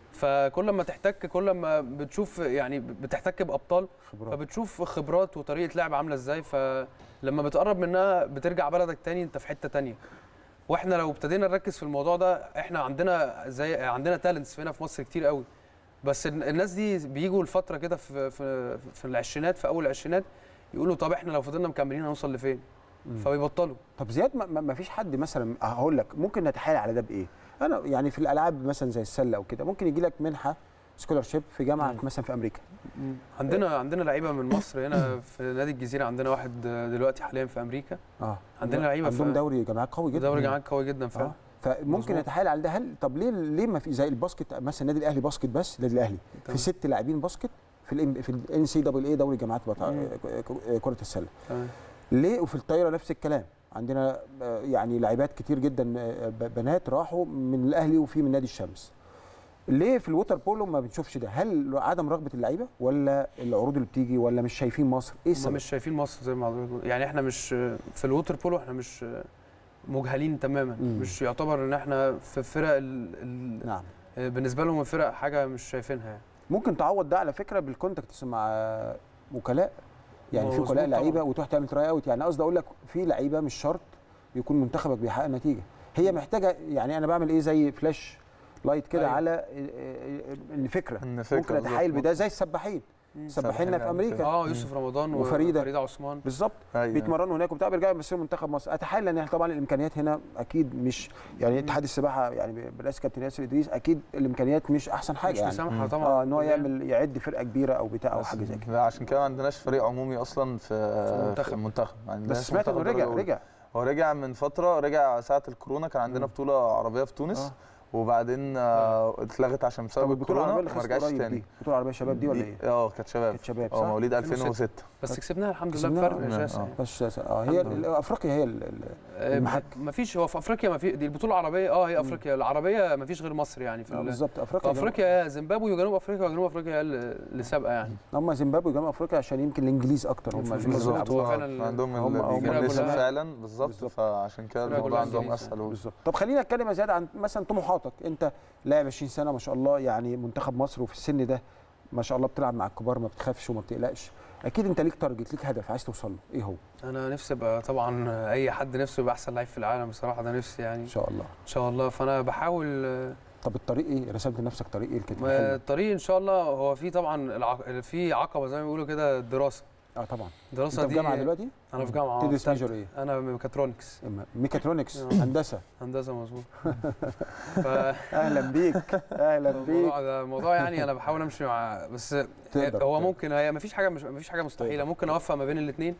B: فكل ما تحتك كل ما بتشوف يعني بتحتك بابطال
A: خبرات
B: فبتشوف خبرات وطريقه لعب عامله ازاي فلما بتقرب منها بترجع بلدك تاني انت في حته تانية واحنا لو ابتدينا نركز في الموضوع ده احنا عندنا زي عندنا تالنتس هنا في مصر كتير قوي بس الن- الناس دي بيجوا لفتره كده في في في العشرينات في اول العشرينات يقولوا طب احنا لو فضلنا مكملين هنوصل لفين
A: مم.
B: فبيبطلوا
A: طب زياد ما- ما ما فيش حد مثلا هقول لك ممكن نتحايل على ده بايه؟ انا يعني في الالعاب مثلا زي السله او كده ممكن يجي لك منحه سكولارشيب في جامعه
B: مم.
A: مثلا في امريكا
B: عندنا عندنا لعيبه من مصر هنا في نادي الجزيره عندنا واحد دلوقتي حاليا في امريكا
A: اه
B: عندنا لعيبة
A: عندهم
B: في-
A: دوري جامعات قوي جدا
B: دوري جامعات قوي جدا فعلا
A: اه فممكن
B: مظبوط.
A: نتحايل على ده هل طب ليه ليه ما في زي الباسكت مثلا النادي الاهلي باسكت بس النادي الاهلي في
B: تمام.
A: ست لاعبين باسكت في الام في الان سي دبل اي دوري جامعات بتاع
B: مم.
A: كره السله
B: تمام.
A: ليه وفي الطايره نفس الكلام عندنا آه، يعني لاعبات كتير جدا آه، ب- بنات راحوا من الاهلي وفي من نادي الشمس ليه في الووتر بولو ما بنشوفش ده هل عدم رغبه اللعيبه ولا العروض اللي بتيجي ولا مش شايفين مصر ايه
B: هم
A: السبب
B: مش شايفين مصر زي ما حضرتك بتقول. يعني احنا مش في الووتر بولو احنا مش مجهلين تماما
A: مم.
B: مش يعتبر ان احنا في فرق ال... ال...
A: نعم
B: بالنسبه لهم الفرق حاجه مش شايفينها يعني
A: ممكن تعوض ده على فكره بالكونتاكتس مع وكلاء يعني في
B: مظبوط
A: وكلاء
B: طبعاً.
A: لعيبه وتروح تعمل تراي اوت يعني قصدي اقول لك في لعيبه مش شرط يكون منتخبك بيحقق نتيجه هي محتاجه يعني انا بعمل ايه زي فلاش لايت كده
B: أيوة.
A: على آه، آه، ان فكره
C: ان فكره
A: ممكن اتحايل
C: بالظبط.
A: بده زي السباحين سباحيننا في
C: سباحين
A: امريكا
B: اه يوسف رمضان
A: وفريدة.
B: وفريده عثمان
A: بالظبط
C: أيوة.
A: بيتمرنوا هناك وبتاع بيرجعوا يمثلوا منتخب مصر اتحايل لان طبعا الامكانيات هنا اكيد مش يعني اتحاد السباحه يعني برئاسه كابتن ياسر ادريس اكيد الامكانيات مش احسن حاجه
B: مش
A: يعني
B: مسامحه
C: مم.
B: طبعا
A: اه ان هو يعمل يعد فرقه كبيره او بتاع او
C: بس
A: حاجه زي كده
C: لا عشان كده ما عندناش فريق عمومي اصلا في
B: المنتخب.
C: في المنتخب ما عندناش
A: بس سمعت انه
C: منتخب
A: رجع
C: درجة أولى.
A: رجع
C: هو رجع من فتره رجع ساعه الكورونا كان عندنا
A: مم.
C: بطوله عربيه في تونس
A: آه.
C: وبعدين آه، اتلغت عشان
A: طب
C: بسبب
A: البطوله
C: الكورونا
A: العربيه اللي
C: وما
A: خلصت
C: رجعش
A: قريب
C: تاني
A: دي البطوله العربيه شباب دي ولا ايه؟
C: اه كانت شباب
A: كانت شباب
C: اه
A: صح؟
C: مواليد
B: 2006.
C: 2006
B: بس كسبناها الحمد لله
A: كسبناها.
B: بفرق
C: آه.
B: شاسع
C: آه.
A: بس اه هي
B: الحمد
A: ال- افريقيا هي ال- ال- المحك.
B: ما فيش هو في افريقيا ما في دي البطوله العربيه اه هي افريقيا العربيه ما فيش غير مصر يعني في
A: آه،
B: ال-
A: بالظبط
B: في
A: افريقيا
B: افريقيا زيمبابوي وجنوب افريقيا وجنوب افريقيا هي اللي سابقه يعني
A: هم زيمبابوي وجنوب افريقيا عشان يمكن الانجليز اكتر هم
B: بالظبط.
A: اللي
B: بالظبط.
A: بيلعبوا.
B: هو فعلا
C: عندهم
A: هم- هم
C: الجنسية
B: كلها-
C: فعلا بالظبط
A: بالظبط.
C: فعشان كده
B: الفرقة
C: الموضوع
B: كلها
C: عندهم
B: إنجليز.
C: اسهل و-
A: بالظبط طب خلينا نتكلم يا زياد عن مثلا طموحاتك انت لاعب 20 سنه ما شاء الله يعني منتخب مصر وفي السن ده ما شاء الله بتلعب مع الكبار ما بتخافش وما بتقلقش اكيد انت ليك تارجت ليك هدف عايز توصل له ايه هو
B: انا نفسي ابقى طبعا اي حد نفسه يبقى احسن لعيب في العالم بصراحه ده نفسي يعني
A: ان شاء الله
B: ان شاء الله فانا بحاول آه،
A: طب الطريق ايه رسمت لنفسك طريق ايه كده
B: ما
A: حلو.
B: الطريق ان شاء الله هو في طبعا العق... في عقبه زي ما بيقولوا كده الدراسه
A: اه طبعا
B: الدراسه
A: انت في
B: دي
A: جامعه دلوقتي
B: انا في جامعه آه،
A: تدرس
B: في
A: ميجر
B: تالتة.
A: ايه
B: انا ميكاترونكس
A: إما- ميكاترونكس
B: آه.
A: هندسه
B: هندسه مظبوط ف
A: اهلا بيك اهلا بيك
B: الموضوع ده الموضوع يعني انا بحاول امشي مع بس
A: تقدر
B: هو
A: تقدر.
B: ممكن هي مفيش حاجه مش مفيش حاجه مستحيله
A: تقدر.
B: ممكن اوفق ما بين الاثنين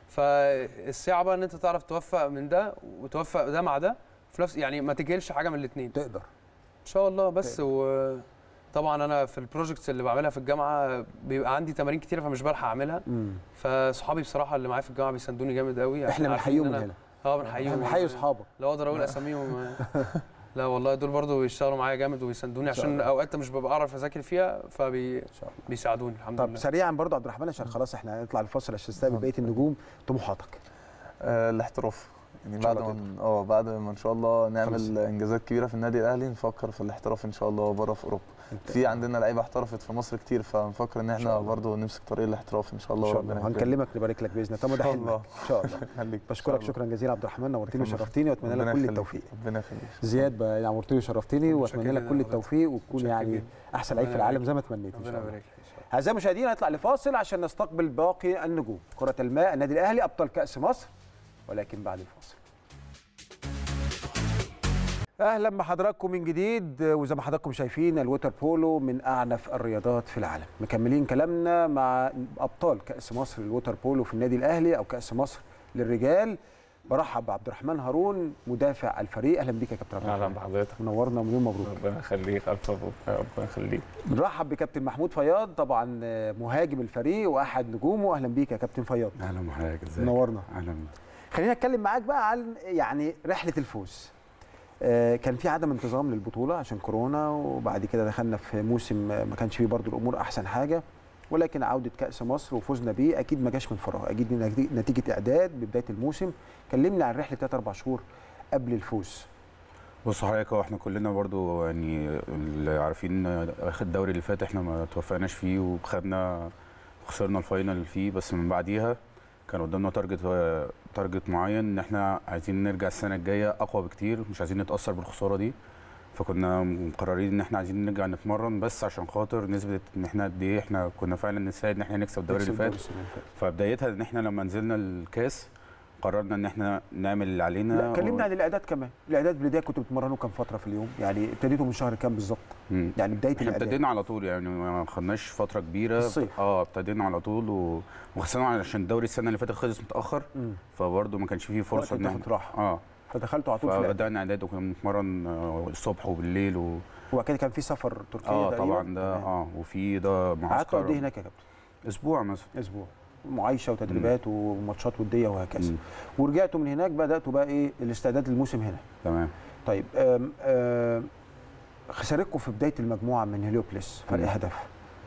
B: فالصعبه ان انت تعرف توفق من ده وتوفق ده مع ده في نفس يعني ما تجهلش حاجه من الاثنين
A: تقدر
B: ان شاء الله بس وطبعا انا في البروجكتس اللي بعملها في الجامعه بيبقى عندي تمارين كتيره فمش بلحق اعملها
A: مم.
B: فصحابي بصراحه اللي معايا في الجامعه بيساندوني جامد قوي عشان
A: احنا
B: عارفين
A: بنحييهم
B: إن
A: من
B: أنا-
A: هنا
B: اه بنحييهم
A: احنا بنحيي اصحابك
B: لو اقدر اقول اساميهم لا والله دول برضو بيشتغلوا معايا جامد وبيساندوني
A: إن شاء
B: عشان
A: الله.
B: اوقات مش ببقى اعرف اذاكر فيها
A: ان شاء الله
B: فبيساعدوني الحمد
A: طب
B: لله
A: سريعا برضو عبد الرحمن عشان خلاص احنا هنطلع الفاصل عشان نستقبل بقيه النجوم طموحاتك
C: آه، الاحتراف يعني
A: إن شاء
C: بعد
A: الله
C: ما اه بعد ما ان شاء الله
A: خلاص.
C: نعمل انجازات كبيره في النادي الاهلي نفكر في الاحتراف ان شاء الله بره في اوروبا في عندنا لعيبه احترفت في مصر كتير فنفكر ان احنا برضه نمسك طريق الاحتراف ان شاء
A: ان
C: الله
A: شاء الله
C: ربنا يكرمنا.
A: هنكلمك نبارك لك باذن الله طب ده
C: إن شاء
A: حلمك
C: الله.
A: ان شاء الله
C: خليك
A: بشكرك شكرا جزيلا عبد الرحمن نورتني
C: يكرمك.
A: وشرفتني واتمنى لك
C: ربنا
A: كل
C: يخليك.
A: التوفيق
C: ربنا يخليك
A: زياد بقى نورتني وشرفتني واتمنى
B: متشكر
A: لك
B: جداً
A: كل
B: يا حضرتك.
A: التوفيق وتكون
B: متشكر
A: يعني
B: جداً.
A: احسن لعيب في
B: ربنا
A: العالم
B: يبارك
A: زي ما تمنيت ان شاء
B: ربنا
A: الله
B: يبارك فيك.
A: اعزائي المشاهدين هنطلع لفاصل عشان نستقبل باقي النجوم كرة الماء النادي الاهلي ابطال كأس مصر ولكن بعد الفاصل اهلا بحضراتكم من جديد وزي ما حضراتكم شايفين الووتر بولو من اعنف الرياضات في العالم مكملين كلامنا مع ابطال كاس مصر الووتر بولو في النادي الاهلي او كاس مصر للرجال برحب بعبد الرحمن هارون مدافع الفريق اهلا بيك يا كابتن عبد
D: اهلا
A: الرحمن
D: بحضرتك
A: منورنا ومليون مبروك
D: ربنا يخليك الف مبروك ربنا يخليك
A: بنرحب بكابتن محمود فياض طبعا مهاجم الفريق واحد نجومه اهلا بيك يا كابتن فياض
E: اهلا بحضرتك ازيك
A: منورنا
E: اهلا
A: خلينا اتكلم معاك بقى عن يعني رحله الفوز آه، كان في عدم انتظام للبطوله عشان كورونا وبعد كده دخلنا في موسم آه، ما كانش فيه برضو الامور احسن حاجه ولكن عوده كاس مصر وفوزنا بيه اكيد ما جاش من فراغ اكيد نتيجة- نتيجه اعداد ببدايه الموسم كلمنا عن رحله 3 4 شهور قبل الفوز
E: بص حضرتك هو احنا كلنا برضو يعني اللي عارفين اخر الدوري اللي فات احنا ما توفقناش فيه وخدنا خسرنا الفاينل فيه بس من بعديها كان قدامنا تارجت تارجت معين ان احنا عايزين نرجع السنه الجايه اقوى بكتير مش عايزين نتاثر بالخساره دي فكنا مقررين ان احنا عايزين نرجع نتمرن بس عشان خاطر نثبت ان احنا قد ايه احنا كنا فعلا نستعد ان احنا نكسب الدوري اللي
A: نكسب
E: فات
A: السنة اللي فاتت.
E: فبدايتها ان احنا لما نزلنا الكاس قررنا ان احنا نعمل اللي علينا
A: لا كلمنا
E: و-
A: عن الاعداد كمان الاعداد بدايه كنتوا بتمرنوا كام فتره في اليوم يعني ابتديتوا من شهر كام بالظبط
E: مم.
A: يعني بدايه
E: احنا
A: الاعداد
E: ابتدينا على طول يعني ما خدناش فتره كبيره
A: الصيف.
E: اه ابتدينا على طول و... وخاصه عشان الدوري السنه اللي فاتت خلص متاخر
A: مم.
E: فبرضه ما كانش فيه فرصه
A: وقت
E: ان
A: تاخد
E: احنا
A: راحه
E: اه
A: فدخلتوا على طول في الإعداد.
E: فبدانا اعداد وكنا بنتمرن آه، الصبح وبالليل و...
A: وبعد كده كان في سفر تركيا
E: اه
A: تقريباً.
E: طبعا ده
A: تمام.
E: اه وفي ده
A: قعدتوا
E: معسكر
A: قد ايه هناك يا كابتن؟
E: اسبوع مثلا
A: اسبوع معايشه وتدريبات وماتشات وديه وهكذا
E: مم.
A: ورجعتوا من هناك بداتوا بقى ايه الاستعداد للموسم هنا
E: تمام
A: طيب آم آم خسارتكم في بدايه المجموعه من هليوبلس فرق
E: مم.
A: هدف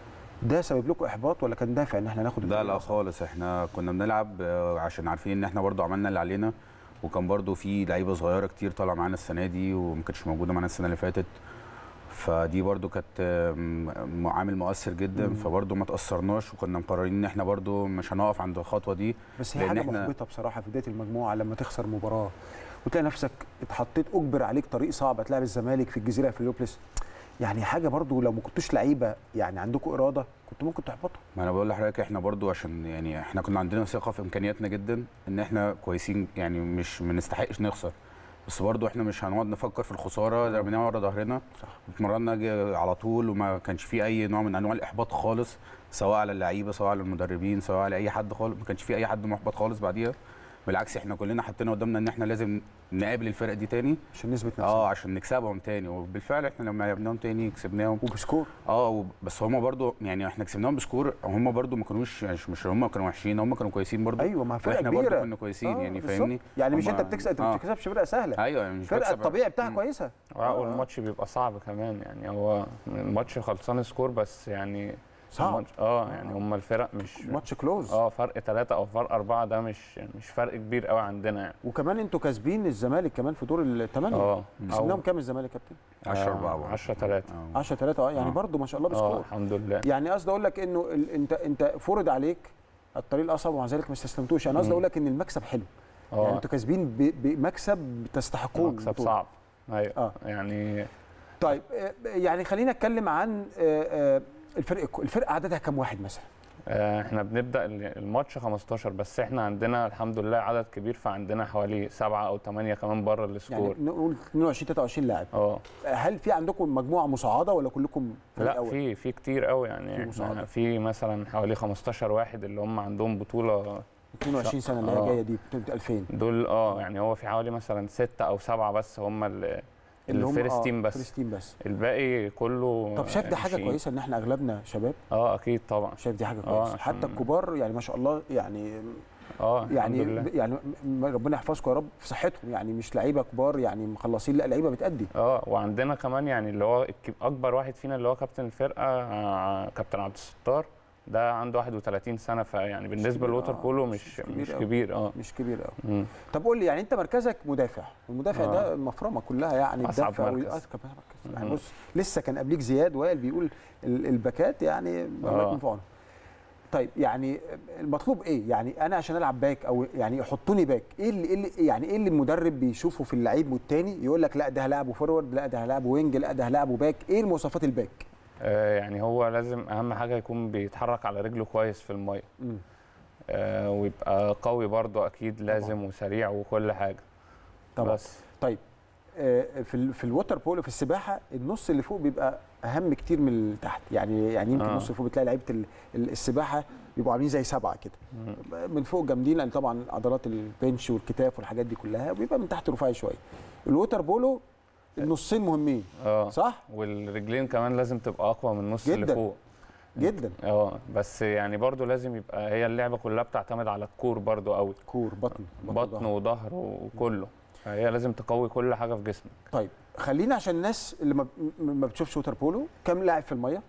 A: ده سبب لكم احباط ولا كان دافع ان احنا ناخد
E: لا
A: الدوري
E: لا
A: أصلاً؟
E: خالص احنا كنا بنلعب آه، عشان عارفين ان احنا برضو عملنا اللي علينا وكان برضو في لعيبه صغيره كتير طالعه معانا السنه دي وما كانتش موجوده معانا السنه اللي فاتت فدي برضو كانت آه، م- عامل مؤثر جدا
A: مم.
E: فبرضو ما تاثرناش وكنا مقررين ان احنا برضو مش هنقف عند الخطوه دي
A: بس هي
E: لأن
A: حاجه
E: إحنا-
A: محبطه بصراحه في بدايه المجموعه لما تخسر مباراه وتلاقي نفسك اتحطيت اجبر عليك طريق صعب هتلاعب الزمالك في الجزيره في هليوبلس يعني حاجه برضو لو ما كنتوش لعيبه يعني عندكم اراده كنتوا ممكن تحبطوا
E: ما انا بقول لحضرتك احنا برضو عشان يعني احنا كنا عندنا ثقه في امكانياتنا جدا ان احنا كويسين يعني مش ما نستحقش نخسر بس برضو احنا مش هنقعد نفكر في الخساره ده رميناها ورا ظهرنا
A: صح.
E: اتمرنا ج- على طول وما كانش في اي نوع من انواع الاحباط خالص سواء على اللعيبه سواء على المدربين سواء على اي حد خالص ما كانش في اي حد محبط خالص بعديها بالعكس احنا كلنا حطينا قدامنا ان احنا لازم نقابل الفرق دي تاني
A: عشان نثبت نفسنا
E: اه عشان نكسبهم تاني وبالفعل احنا لما لعبناهم تاني كسبناهم
A: وبسكور
E: اه وب- بس هم برضو يعني احنا كسبناهم بسكور هم برضو ما كانوش مش, مش هم كانوا وحشين هم كانوا كويسين برضو
A: ايوه ما فرقه
E: واحنا
A: كبيره
E: برضو كنا كويسين
A: آه،
E: يعني
A: بالظبط.
E: فاهمني
A: يعني مش
E: هما-
A: انت بتكسب انت ما
E: آه.
A: بتكسبش فرقه سهله
E: ايوه يعني مش
A: الفرقه
E: بكسب-
A: الطبيعي بتاعها
E: مم.
A: كويسه
D: اه والماتش بيبقى صعب كمان يعني هو الماتش خلصان سكور بس يعني
A: صعب
D: الماتش اه يعني هم الفرق مش
A: ماتش كلوز
D: اه فرق ثلاثة او فرق أربعة ده مش مش فرق كبير قوي عندنا يعني
A: وكمان انتوا كاسبين الزمالك كمان في دور الثمانيه
D: اه
A: كسبناهم كام الزمالك يا كابتن
E: 10 4
D: 10 3
A: 10 3 اه يعني
E: آه.
A: برضو ما شاء الله
D: اه
A: بسكور
D: الحمد لله
A: يعني قصدي اقول لك انه ال- انت انت فرض عليك الطريق الاصعب ومع ذلك ما استسلمتوش انا قصدي
D: مم.
A: اقول لك ان المكسب حلو يعني
D: اه
A: انتوا كاسبين ب- بمكسب تستحقون
D: مكسب
A: البطولة.
D: صعب ايوه
A: آه.
D: يعني
A: طيب آه، يعني خلينا اتكلم عن آه، آه، الفرق الك- الفرقه عددها كام واحد مثلا
D: آه، احنا بنبدا ال- الماتش 15 بس احنا عندنا الحمد لله عدد كبير فعندنا حوالي سبعة او ثمانية كمان بره
A: يعني
D: السكور
A: نقول 22 23 لاعب
D: اه
A: هل في عندكم مجموعه مصعده ولا كلكم فريق
D: لا
A: أول؟
D: في في كتير قوي
A: في
D: يعني
A: مساعدة.
D: احنا في مثلا حوالي 15 واحد اللي هم عندهم بطوله
A: 22 سنه اللي هي
D: آه.
A: جايه دي بطوله 2000
D: دول اه يعني هو في حوالي مثلا ستة او سبعة بس هم اللي
A: اللي هم
D: الفيرست
A: آه،
D: تيم بس
A: فيرست تيم بس
D: الباقي كله
A: طب شايف ده حاجه
D: ناشئين.
A: كويسه ان احنا اغلبنا شباب
D: اه اكيد طبعا
A: شايف دي حاجه
D: آه،
A: كويسه حتى
D: عشان-
A: الكبار يعني ما شاء الله يعني
D: اه
A: يعني
D: الحمد لله
A: يعني م- ربنا يحفظكم يا رب في صحتهم يعني مش لعيبه كبار يعني مخلصين لا لعيبه بتأدي
D: اه وعندنا كمان يعني اللي هو الك- اكبر واحد فينا اللي هو كابتن الفرقه آه، كابتن عبد الستار ده عنده 31 سنه فيعني بالنسبه
A: كبير،
D: للوتر
A: آه،
D: بولو
A: مش-
D: مش
A: مش كبير
D: مش
A: أوي.
D: كبير اه
A: مش كبير قوي
D: مم.
A: طب قول لي يعني انت مركزك مدافع المدافع
D: آه.
A: ده المفرمه كلها يعني
D: أصعب
A: بتدافع
D: مركز.
A: وأصعب مركز. يعني
D: مم.
A: بص لسه كان قبليك زياد وائل بيقول ال- الباكات يعني الله
D: آه.
A: يكون في عونهم طيب يعني المطلوب ايه يعني انا عشان العب باك او يعني يحطوني باك ايه اللي, إيه اللي يعني ايه اللي المدرب بيشوفه في اللعيب والتاني يقول لك لا ده هلاعبه فورورد لا ده هلاعبه وينج لا ده هلاعبه باك ايه مواصفات الباك
D: آه، يعني هو لازم اهم حاجه يكون بيتحرك على رجله كويس في الميه
A: مم.
D: آه، ويبقى قوي برضو اكيد لازم وسريع وكل حاجه
A: طبعا
D: بس
A: طيب آه، في ال- في الووتر بولو في السباحه النص اللي فوق بيبقى اهم كتير من اللي تحت يعني يعني يمكن
D: آه.
A: النص اللي فوق بتلاقي لعيبه ال- ال- السباحه بيبقوا عاملين زي سبعه كده
D: مم.
A: من فوق جامدين لان طبعا عضلات البنش والكتاف والحاجات دي كلها وبيبقى من تحت رفيع شويه الووتر بولو النصين مهمين
D: اه
A: صح
D: والرجلين كمان لازم تبقى اقوى من النص اللي
A: جداً.
D: فوق
A: جدا
D: اه بس يعني برضو لازم يبقى هي اللعبه كلها بتعتمد على الكور برضو قوي
A: كور بطن
D: بطن
A: ظهر.
D: وظهر وكله فهي لازم تقوي كل حاجه في جسمك
A: طيب خلينا عشان الناس اللي ما, ما بتشوفش ووتر بولو كم لاعب في الميه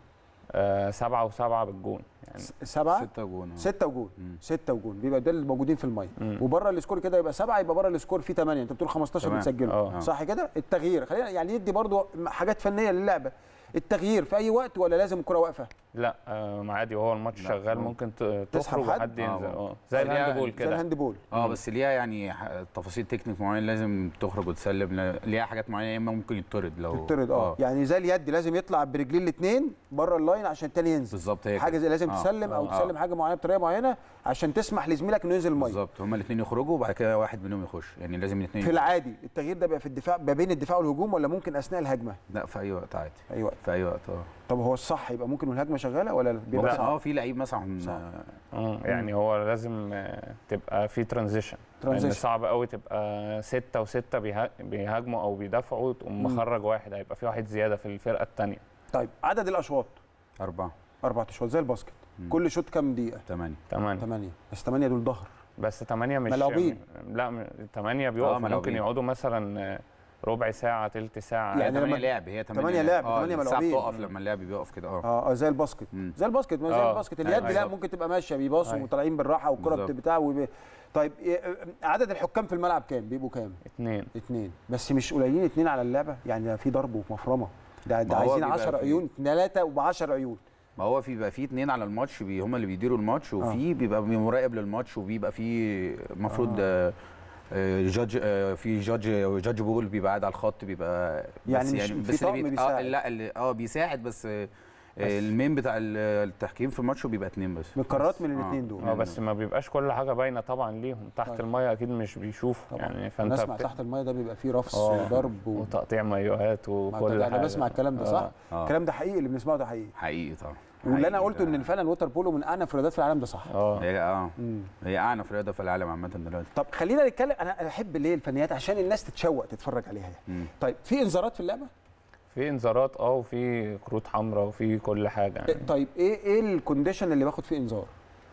D: آه سبعة وسبعة بالجون يعني
A: س- سبعه
E: ستة جون آه.
A: ستة وجون
E: مم.
A: ستة وجون بيبقى ده اللي موجودين في الميه
D: مم.
A: وبره السكور كده يبقى سبعه يبقى بره السكور فيه 8 انت بتقول 15
E: تمام.
A: بتسجلوا
D: آه.
A: صح كده التغيير خلينا يعني يدي برضو حاجات فنيه للعبه التغيير في اي وقت ولا لازم الكره واقفه
D: لا آه عادي وهو الماتش
E: لا،
D: شغال
E: آه.
D: ممكن ت-
A: تسحب
D: تخرج
A: حد؟
D: وحد ينزل
E: آه.
D: اه زي
E: ليها-
D: الهاند بول
A: زي
D: كده
A: الهاند بول
E: اه
D: مم.
E: بس ليها يعني ح- تفاصيل تكنيك معينه لازم تخرج وتسلم لا- ليها حاجات معينه يا اما ممكن يطرد لو
A: يطرد اه يعني زي اليد لازم يطلع برجلين الاثنين بره اللاين عشان التاني ينزل
E: بالظبط هي
A: حاجه
E: كده.
A: زي لازم
E: آه.
A: تسلم او
E: آه.
A: تسلم حاجه معينه بطريقه معينه عشان تسمح لزميلك انه ينزل الميه
E: بالظبط هما الاثنين يخرجوا وبعد كده واحد منهم يخش يعني لازم الاثنين
A: في العادي التغيير ده بيبقى في الدفاع ما بين الدفاع والهجوم ولا ممكن اثناء الهجمه
E: لا في اي وقت عادي
A: اي وقت
E: في اي وقت اه
A: طب هو الصح يبقى ممكن والهجمه شغاله ولا بيبقى
E: بيبقى
A: صعب
E: اه في لعيب مثلا
A: صعب.
E: آه،
D: مم. يعني هو لازم آه، تبقى في ترانزيشن لان
A: Transition.
D: صعب قوي تبقى ستة وستة بيها- بيهاجموا او بيدافعوا تقوم
A: مم.
D: مخرج واحد هيبقى في واحد زياده في الفرقه الثانيه
A: طيب عدد الاشواط
E: أربعة
A: اربع اشواط زي الباسكت
E: مم.
A: كل شوط كام دقيقه
E: ثمانية
D: تمانية
A: ثمانيه بس ثمانيه دول ظهر
D: بس تمانية مش
A: ملعوبين.
D: لا م- تمانية بيقفوا ممكن
E: ملعوبين.
D: يقعدوا مثلا آه، ربع ساعة تلت ساعة
A: يعني
E: يعني
A: لما-
E: ثمانية لعب هي
A: تمانية لعب،
E: اه
A: تمانية
E: الساعة
A: ملعوبين.
E: بتقف لما اللعب بيقف كده اه
A: اه اه زي الباسكت
E: مم.
A: زي الباسكت ما زي
D: آه.
A: الباسكت اليد
D: أيوة.
A: لا ممكن تبقى ماشيه بيباصوا
D: أيوة.
A: وطالعين بالراحه والكره
E: بالظبط.
A: بتاع وب... طيب إيه- عدد الحكام في الملعب كام بيبقوا كام
D: اتنين
A: اثنين بس مش قليلين اثنين على اللعبه يعني ده في ضرب ومفرمه ده, ده
E: ما هو
A: عايزين
E: بيبقى
A: 10
E: في-
A: عيون ثلاثه وب10 عيون
E: ما هو في بيبقى في اتنين على الماتش بي هم اللي بيديروا الماتش وفي بيبقى مراقب للماتش وبيبقى في المفروض آه. آه، جادج آه، في جادج جادج بول بيبقى قاعد على الخط بيبقى
A: يعني
E: بس
A: مش- في
E: بس اللي
A: طقم
E: بيت-
A: بيساعد.
E: اه لا اللي اه بيساعد بس آه،
D: بس.
E: المين بتاع ال- التحكيم في الماتش بيبقى اتنين بس
A: مقررات من
E: آه.
A: الاثنين دول
D: اه بس ما بيبقاش كل حاجة باينة طبعا ليهم تحت
A: طيب.
D: المية أكيد مش بيشوفوا
A: طبعا.
D: يعني فأنت
A: نسمع
D: بت-
A: تحت المايه ده بيبقى فيه رفس
D: آه.
A: وضرب و...
D: وتقطيع مايوهات
A: ما
D: وكل
A: ده-
D: حاجة
A: انا بسمع الكلام ده صح؟
D: آه.
E: اه
A: الكلام ده حقيقي اللي بنسمعه ده حقيقي
E: حقيقي طبعا
A: واللي انا
E: حقيقي
A: قلته
E: ده.
A: ان فعلا ووتر بولو من اعنف الرياضات في العالم ده صح
D: اه
E: هي اه
A: مم.
E: هي اعنف رياضه في العالم عامه دلوقتي
A: طب خلينا نتكلم انا أنا احب ليه الفنيات عشان الناس تتشوق تتفرج عليها يعني.
E: مم.
A: طيب في انذارات في اللعبه؟
D: في انذارات اه وفي كروت حمراء وفي كل حاجة
A: إيه-
D: يعني
A: طيب ايه ايه الكونديشن اللي باخد فيه انذار؟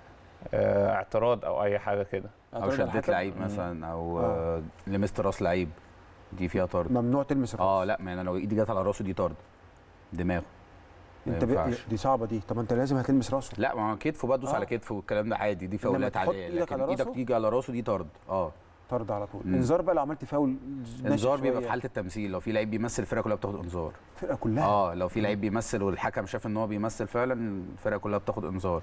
D: آه اعتراض أو أي حاجة كده
E: او
A: اعتراض على
E: شديت
A: الحكم؟
E: لعيب
D: مم.
E: مثلا او
A: آه.
E: آه. لمست راس لعيب دي فيها طرد
A: ممنوع تلمس الراس
E: اه لا ما انا لو ايدي جت على راسه دي طرد دماغه ما
A: انت ب...
E: ينفعش.
A: دي صعبه دي طب انت لازم هتلمس راسه
E: لا ما هو كتفه بقى تدوس
A: آه.
E: على كتفه والكلام ده عادي دي فاولات
A: تحط
E: عاديه
A: إيدك
E: لكن
A: على
E: ايدك
A: راسه؟
E: تيجي على راسه دي طرد اه
A: طرد على طول
E: مم.
A: انذار بقى لو عملت فاول ناشف
E: انذار بيبقى في
A: شوية.
E: حاله التمثيل لو في لعيب بيمثل الفرقه كلها بتاخد انذار
A: الفرقه كلها
E: اه لو في لعيب بيمثل والحكم شاف ان هو بيمثل فعلا الفرقه كلها بتاخد انذار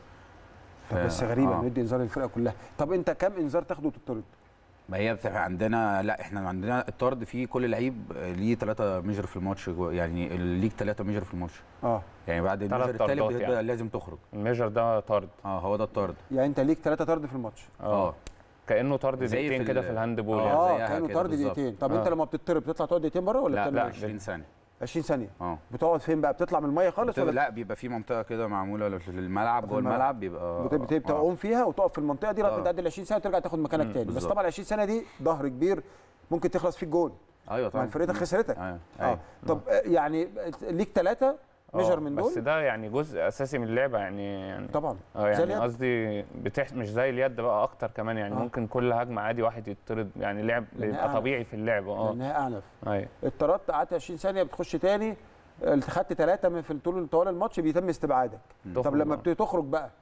A: بس
E: ف-
A: غريبه
E: آه.
A: انه يدي انذار للفرقه كلها طب انت كم انذار تاخده وتطرد؟
E: ما هي بتبقى عندنا لا احنا عندنا الطرد فيه كل لعيب ليه ثلاثة ميجر في الماتش جوه، يعني ليك ثلاثة ميجر في الماتش
A: اه
E: يعني بعد الميجر
D: تلات
E: الثالث
D: طردات
E: بتبقى
D: يعني.
E: لازم تخرج
D: الميجر ده طرد
E: اه هو ده الطرد
A: يعني انت ليك ثلاثه طرد في الماتش
E: اه
D: كانه طرد
E: زي
D: دقيقتين
E: في
D: كده
E: ال-
D: في الهاند بول
E: آه.
D: يعني
A: اه
E: زيها
A: كانوا
E: كده
A: طرد
E: بالظبط.
A: دقيقتين طب انت
D: آه.
A: لما بتطرد بتطلع تقعد دقيقتين بره ولا
E: لا
A: بتعمل
E: لا
A: إيه؟
E: 20 ثانية
A: 20 ثانيه
E: اه
A: بتقعد فين بقى بتطلع من الميه خالص
E: بتبقى
A: ولا
E: لا بيبقى في منطقة كده معمولة للملعب
A: في
E: جوه
A: الملعب.
E: الملعب بيبقى
A: بت- بت- بتقوم فيها وتقف في المنطقه دي لغايه
E: آه.
A: ما تعدي ال 20 سنه وترجع تاخد مكانك
D: مم،
A: تاني بس
E: بالظبط.
A: طبعا ال 20 سنه دي ظهر كبير ممكن تخلص فيك جول
E: ايوه
A: مع
E: طبعا
A: فرقتك خسرتك
E: ايوه
A: اه
E: ايوه
A: طب آه، يعني ليك ثلاثه ميجر
D: آه،
A: من
D: بس
A: دول
D: ده يعني جزء اساسي من اللعبه يعني يعني
A: طبعا
D: اه
A: زي
D: يعني
A: اليد.
D: قصدي بتح... مش زي اليد بقى اكتر كمان يعني
A: آه.
D: آه. ممكن كل هجمه عادي واحد يطرد يعني لعب
A: لأنها
D: بيبقى
A: أعنف.
D: طبيعي في اللعب اه
A: لانها اعنف
D: ايوه
A: اتطردت قعدت 20 ثانيه بتخش تاني آه، خدت ثلاثه من في طول طوال الماتش بيتم استبعادك طب
D: تخرج
A: لما
D: بقى.
A: بتخرج بقى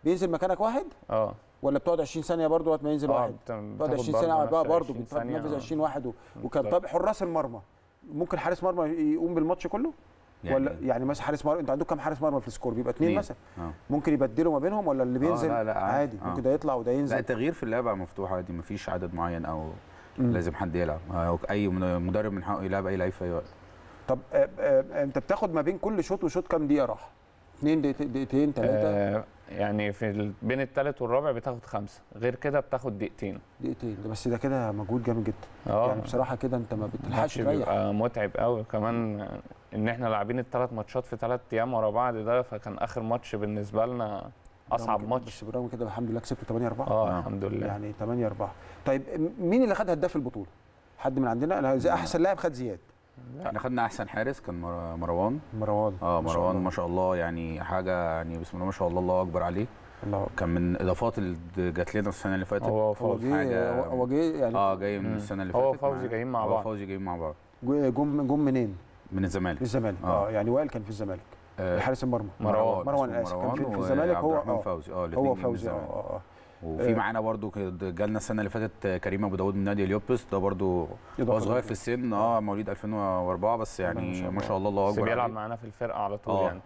A: بينزل مكانك واحد
D: اه
A: ولا بتقعد 20 ثانيه برضه وقت ما ينزل
D: اه
A: واحد
D: بت-
A: بتقعد
D: بتاخد
A: 20 ثانيه
D: برضه
A: بقى
D: نفس
A: برضه
D: 20
A: بتنفذ
D: ثانية.
A: 20 واحد و- وكان
D: بالظبط.
A: طب حراس المرمى ممكن حارس مرمى يقوم بالماتش كله
E: يعني
A: ولا يعني مثلا حارس مرمى انت عندك كام حارس مرمى في السكور بيبقى اثنين
E: اتنين.
A: مثلا
E: اه
A: ممكن يبدلوا ما بينهم ولا اللي بينزل
E: لا، لا،
A: عادي
E: عادي. آه.
A: ممكن ده يطلع وده
E: لا
A: ينزل
E: التغيير في اللعبه مفتوحه عادي مفيش عدد معين او
A: مم.
E: لازم حد يلعب أو اي مدرب من حقه يلعب اي لعيب في اي وقت
A: طب آه، آه، انت بتاخد ما بين كل شوط وشوط كام دقيقه راحه؟ اثنين دقيقتين دقيقتين ثلاثه
D: آه يعني في ال... بين الثالث والرابع بتاخد خمسه غير كده بتاخد دقيقتين
A: دقيقتين ده بس ده كده مجهود جامد جدا
D: اه
A: يعني بصراحه كده انت ما بتلحقش
D: الماتش
A: تريح
D: بيبقى متعب قوي كمان ان احنا لاعبين الثلاث ماتشات في ثلاث ايام ورا بعض ده فكان اخر ماتش بالنسبه لنا اصعب
A: برغم-
D: ماتش
A: بس برغم كده الحمد لله كسبت 8 4
D: اه
E: آه.
D: الحمد لله
A: يعني 8 4 طيب م- مين اللي خد هداف البطوله؟ حد من عندنا انا زي احسن لاعب خد زياد
E: احنا خدنا احسن حارس كان مر- مروان
A: مروان
E: اه
A: ما شاء
E: مروان
A: الله.
E: ما شاء الله يعني حاجه يعني بسم الله ما شاء الله الله اكبر عليه
A: الله
E: كان من الاضافات اللي جات لنا السنه اللي فاتت
D: هو
A: هو
D: فوزي
A: جه
E: حاجة-
A: هو- هو جه يعني
E: اه جاي من
D: مم.
E: السنه اللي
D: هو
E: فاتت
D: وفوزي
E: معانا.
D: جايين مع
E: هو
D: بعض.
E: فوزي جايين مع بعض
A: جه- جم جم منين؟
E: من الزمالك
A: في الزمالك
E: آه.
A: اه يعني وائل كان في الزمالك
E: آه،
A: حارس المرمى
D: مروان.
A: مروان
E: اسمه
A: اسف كان في, في
E: مروان
A: الزمالك هو
E: وعبد الرحمن
A: اه
E: فوزي اه
A: هو
E: الاثنين
A: فوزي اه اه آه.
E: وفي
A: آه.
E: معانا برضو كده جالنا السنه اللي فاتت كريم ابو داوود من نادي اليوبس ده برضو هو
A: إضافة
E: صغير في السن اه مواليد 2004 بس
A: ما شاء
E: يعني
A: الله.
E: ما شاء الله الله
D: بس
E: اكبر
D: بيلعب
E: عليه.
D: معانا في الفرقه على طول
E: اه
D: يعني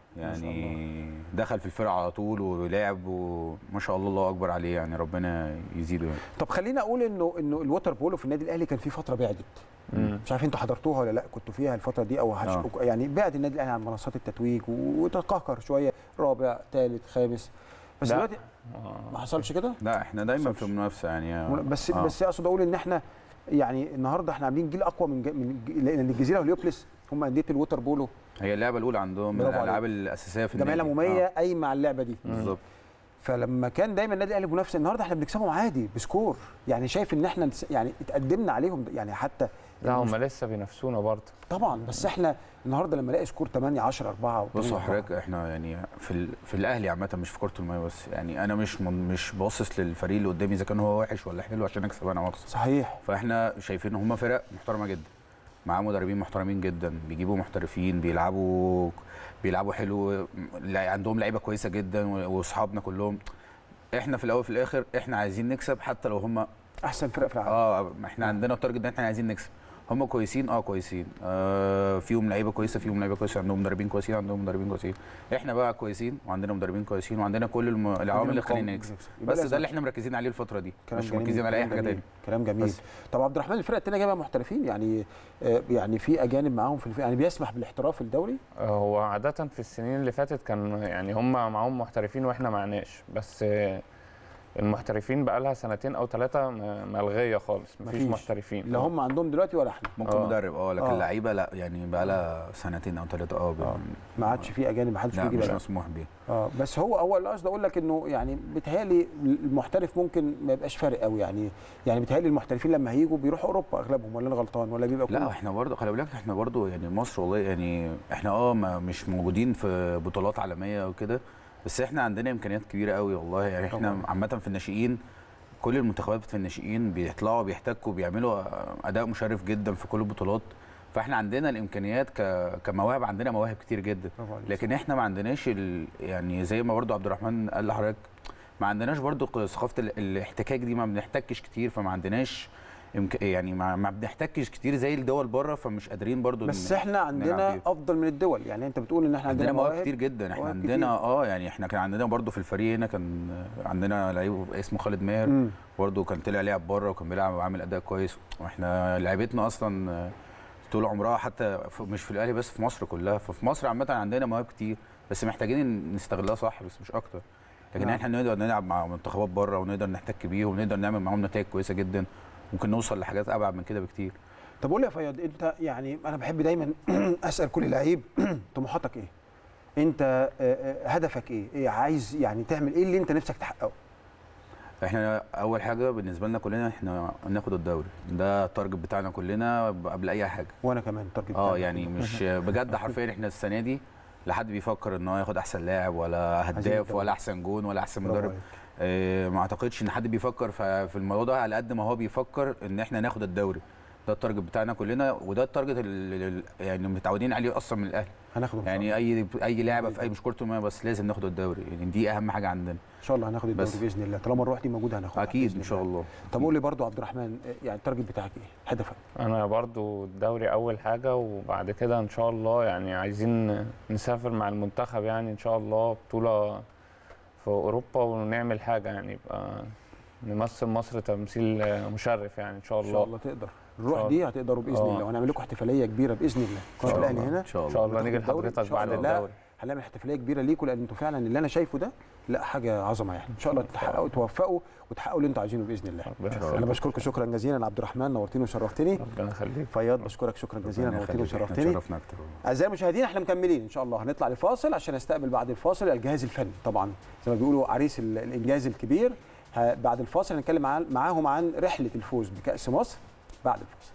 E: يعني دخل في الفرقه على طول ولعب وما شاء الله الله اكبر عليه يعني ربنا يزيده يعني.
A: طب خلينا اقول انه انه الوتر بولو في النادي الاهلي كان في فتره بعدت
D: مم.
A: مش عارف انتوا حضرتوها ولا لا كنتوا فيها الفتره دي او هش...
E: آه.
A: يعني بعد النادي الاهلي عن منصات التتويج وتقهقر شويه رابع ثالث خامس بس
D: لا.
A: دلوقتي
D: آه.
A: ما حصلش كده
E: لا احنا دايما
A: حصلش.
E: في منافسه يعني
A: بس
E: آه.
A: بس اقصد اقول ان احنا يعني النهارده احنا عاملين جيل اقوى من ج... من ج... لان الجزيره واليوبلس هم انديه الوتر بولو
E: هي اللعبه الاولى عندهم من
A: برافو
E: الالعاب
A: عليك.
E: الاساسيه في
A: الجمعيه
E: النادي
A: العموميه قايمه على اللعبه دي
E: آه. بالظبط
A: فلما كان دايما النادي الاهلي منافس النهارده احنا بنكسبهم عادي بسكور يعني شايف ان احنا نس- يعني اتقدمنا عليهم يعني حتى
D: لا هم لسه بينافسونا برضه
A: طبعا بس احنا النهارده لما الاقي سكور 8 10 4
E: بصوا حضرتك احنا يعني في ال... في الاهلي عامه مش في كره الميه بس يعني انا مش من... مش باصص للفريق اللي قدامي اذا كان هو وحش ولا حلو عشان اكسب انا واخسر
A: صحيح
E: فاحنا شايفين ان هم فرق محترمه جدا معاه مدربين محترمين جدا بيجيبوا محترفين بيلعبوا بيلعبوا حلو لا- عندهم لعيبه كويسه جدا و- واصحابنا كلهم احنا في الاول وفي الاخر احنا عايزين نكسب حتى لو هم
A: احسن فرق في العالم
E: اه احنا عندنا التارجت ده احنا عايزين نكسب هم كويسين اه كويسين آه فيهم لعيبه كويسه فيهم لعيبه كويسه عندهم مدربين كويسين عندهم مدربين كويسين احنا بقى كويسين وعندنا مدربين كويسين وعندنا كل الم... العوامل اللي تخلينا نكسب
A: يبقى
E: بس
A: لازم-
E: ده اللي احنا مركزين عليه الفتره دي
A: كلام
E: مش
A: جميل،
E: مركزين على اي
A: كلام
E: حاجه
A: جميل،
E: تاني
A: كلام جميل
E: بس.
A: طب عبد الرحمن الفرقه الثانيه جايبه محترفين يعني آه، يعني في اجانب معاهم في الفرقه يعني بيسمح بالاحتراف الدوري
D: هو عادة في السنين اللي فاتت كان يعني هم معاهم محترفين واحنا معناش بس آه، المحترفين بقى لها سنتين او ثلاثة ملغية خالص مفيش
A: مفيش.
D: محترفين
A: لا هم عندهم دلوقتي ولا احنا
E: ممكن
D: آه.
E: مدرب اه لكن
A: آه.
E: لعيبه لا يعني بقى لها سنتين او ثلاثه اه ب-
A: آه. ما عادش في اجانب ما حدش
E: لا
A: بيجي
E: مش
A: بقى
E: مسموح بيه
A: اه بس هو هو اللي قصدي اقول لك انه يعني بيتهيألي المحترف ممكن ما يبقاش فارق قوي يعني يعني بيتهيألي المحترفين لما هيجوا بيروحوا اوروبا اغلبهم ولا انا غلطان ولا بيبقى
E: لا
A: كله
E: احنا برضه خلي بالك احنا برضه يعني مصر والله يعني احنا اه ما- مش موجودين في بطولات عالميه وكده بس احنا عندنا امكانيات كبيره قوي والله يعني احنا
A: طبعاً.
E: عامه في الناشئين كل المنتخبات في الناشئين بيطلعوا بيحتكوا بيعملوا اداء مشرف جدا في كل البطولات فاحنا عندنا الامكانيات ك... كمواهب عندنا مواهب كتير جدا
A: برافو عليك.
E: لكن احنا ما عندناش ال... يعني زي ما برضو عبد الرحمن قال لحضرتك ما عندناش برضو ق- ثقافه ال... الاحتكاك دي ما بنحتكش كتير فما عندناش إمك... يعني ما, ما بنحتكش كتير زي الدول بره فمش قادرين برضو
A: بس
E: ن-
A: احنا
E: نلعب
A: عندنا
E: بيهم.
A: افضل من الدول يعني انت بتقول ان احنا
E: عندنا
A: عندنا
E: مواهب كتير جدا احنا
A: مواهب
E: عندنا
A: كتير.
E: اه يعني احنا كان عندنا برضو في الفريق هنا كان عندنا لعيب اسمه خالد ماهر
A: مم.
E: برضه كان طلع لعب بره وكان بيلعب وعامل اداء كويس واحنا لعيبتنا اصلا آه، طول عمرها حتى ف- مش في الاهلي بس في مصر كلها ففي مصر عامه عندنا مواهب كتير بس محتاجين نستغلها صح بس مش اكتر لكن
A: نعم.
E: احنا نقدر نلعب مع منتخبات بره ونقدر نحتك بيهم ونقدر نعمل معاهم نتائج كويسه جدا ممكن نوصل لحاجات ابعد من كده بكتير
A: طب قول لي يا فياض انت يعني انا بحب دايما اسال كل لعيب طموحاتك ايه؟ انت آه، آه، هدفك ايه؟ ايه عايز يعني تعمل ايه اللي انت نفسك تحققه؟
E: احنا اول حاجه بالنسبه لنا كلنا احنا ناخد الدوري ده التارجت بتاعنا كلنا قبل اي حاجه
A: وانا كمان التارجت
E: اه
A: بتاعي.
E: يعني مش بجد حرفيا احنا السنه دي لا حد بيفكر ان هو ياخد احسن لاعب ولا
A: عايزين
E: هداف
A: الدوري.
E: ولا احسن جون ولا احسن
A: برافو
E: مدرب
A: عليك.
E: آه ما اعتقدش ان حد بيفكر ف- في الموضوع ده على قد ما هو بيفكر ان احنا ناخد الدوري ده التارجت بتاعنا كلنا وده التارجت اللي يعني متعودين عليه اصلا من الاهلي
A: هناخده إن شاء
E: يعني
A: الله.
E: اي اي لعبه في اي مش كره الميه بس لازم ناخد الدوري يعني دي اهم حاجه عندنا
A: ان شاء الله هناخد الدوري
E: بس.
A: باذن الله طالما الروح دي موجوده هناخدها
E: اكيد
A: بإذن
E: ان شاء الله
A: طب قول لي برضو عبد الرحمن آه، يعني التارجت بتاعك ايه؟ هدفك
D: انا برضو الدوري اول حاجه وبعد كده ان شاء الله يعني عايزين نسافر مع المنتخب يعني ان شاء الله بطوله في اوروبا ونعمل حاجه يعني يبقى نمثل مصر تمثيل مشرف يعني ان شاء
A: ان
D: الله
A: شاء الله تقدر الروح
D: شاء
A: دي هتقدروا باذن
D: آه.
A: الله وهنعمل لكم احتفاليه كبيره باذن الله قناه
D: شاء
A: الاهلي
D: الله.
A: هنا
E: ان شاء
D: ان شاء
E: الله
D: الله نيجي
A: الدوري إن
D: لحضرتك
A: شاء
D: بعد
A: الله. لا،
D: الدوري
A: هنعمل احتفاليه كبيره ليكم لان انتوا فعلا اللي انا شايفه ده لا حاجه عظمه يعني ان شاء الله تحققوا توفقوا وتحققوا اللي انتوا عايزينه باذن الله
D: ربنا
A: انا
D: يخليك
A: بشكرك شكرا جزيلا عبد الرحمن نورتني وشرفتني
D: ربنا يخليك
A: فياض بشكرك شكرا جزيلا
E: ربنا
A: نورتني
E: يخليك. إحنا
A: وشرفتني
E: اتشرفنا اكتر
A: اعزائي المشاهدين احنا مكملين ان شاء الله هنطلع لفاصل عشان نستقبل بعد الفاصل الجهاز الفني طبعا زي ما بيقولوا عريس ال- الانجاز الكبير ه- بعد الفاصل هنتكلم مع- معاهم عن رحله الفوز بكاس مصر بعد الفاصل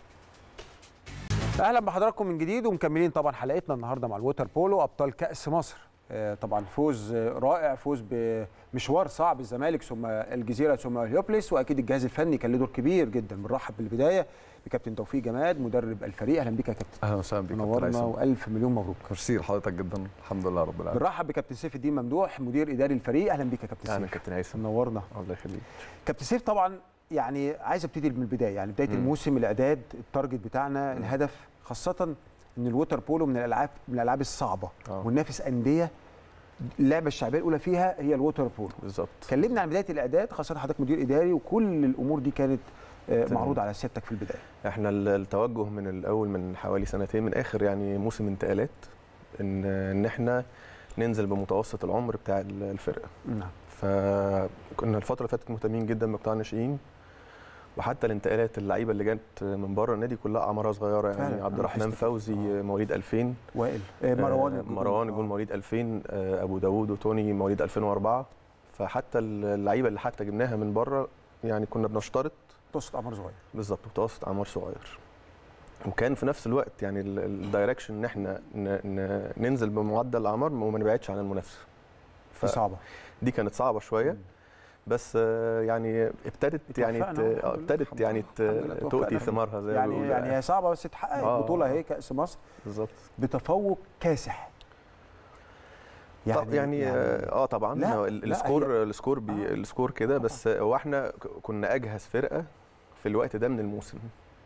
A: اهلا بحضراتكم من جديد ومكملين طبعا حلقتنا النهارده مع الووتر بولو ابطال كاس مصر آه، طبعا فوز آه، رائع فوز بمشوار صعب الزمالك ثم الجزيره ثم هليوبلس واكيد الجهاز الفني كان له دور كبير جدا بنرحب بالبدايه بكابتن توفيق جماد مدرب الفريق اهلا بك يا كابتن
F: اهلا وسهلا بك كابتن
A: منورنا
F: هيثم.
A: والف مليون مبروك
F: ميرسي لحضرتك جدا الحمد لله رب العالمين
A: بنرحب بكابتن سيف الدين ممدوح مدير اداري الفريق اهلا بك يا كابتن
F: اهلا
A: سيف
F: كابتن هيثم
A: منورنا
F: الله يخليك
A: كابتن سيف طبعا يعني عايز ابتدي من البدايه يعني بدايه
F: مم.
A: الموسم الاعداد التارجت بتاعنا
F: مم.
A: الهدف خاصه ان الووتر بولو من الالعاب من الالعاب الصعبه
F: آه.
A: وننافس انديه اللعبه الشعبيه الاولى فيها هي الووتر بولو
F: بالظبط
A: كلمنا عن بدايه الاعداد خاصه حضرتك مدير اداري وكل الامور دي كانت آه،
F: تمام.
A: معروضه على سيادتك في البدايه
F: احنا ال- التوجه من الاول من حوالي سنتين من اخر يعني موسم انتقالات ان ان احنا ننزل بمتوسط العمر بتاع ال- الفرقه
A: نعم
F: فكنا الفتره اللي فاتت مهتمين جدا بقطاع الناشئين وحتى الانتقالات اللعيبه اللي جت من بره النادي كلها اعمارها صغيره يعني
A: فعلا،
F: عبد
A: أنا
F: الرحمن
A: لاحظت كده.
F: فوزي
A: آه.
F: مواليد 2000
A: وائل آه، مروان
F: آه،
A: الجول.
F: مروان
A: آه.
F: جول مواليد 2000 آه، ابو داوود وتوني مواليد 2004 فحتى اللعيبه اللي حتى جبناها من بره يعني كنا بنشترط
A: متوسط اعمار صغير
F: بالظبط متوسط اعمار صغير وكان في نفس الوقت يعني ال- الدايركشن ان احنا ن- ن- ننزل بمعدل الاعمار وما نبعدش عن المنافسه
A: دي صعبه
F: فدي كانت صعبه شويه
A: مم.
F: بس آه، يعني ابتدت يعني
A: اتوفقنا
F: ت-
A: أهو، الحمد
F: آه،
A: لله.
F: ابتدت
A: الحمد
F: يعني
A: لله.
F: ت-
A: الحمد لله اتوفقنا.
F: تؤتي ثمارها زي ما
A: يعني
F: بيقولوا
A: يعني هي صعبه بس اتحققت
F: آه.
A: بطوله هي كاس مصر
F: بالظبط
A: بتفوق كاسح
F: يعني يعني اه آه، طبعا
A: لا،
F: هو ال-
A: لا،
F: السكور السكور بي
A: آه.
F: السكور كده
A: طبعاً.
F: بس هو احنا ك- كنا اجهز فرقه في الوقت ده من الموسم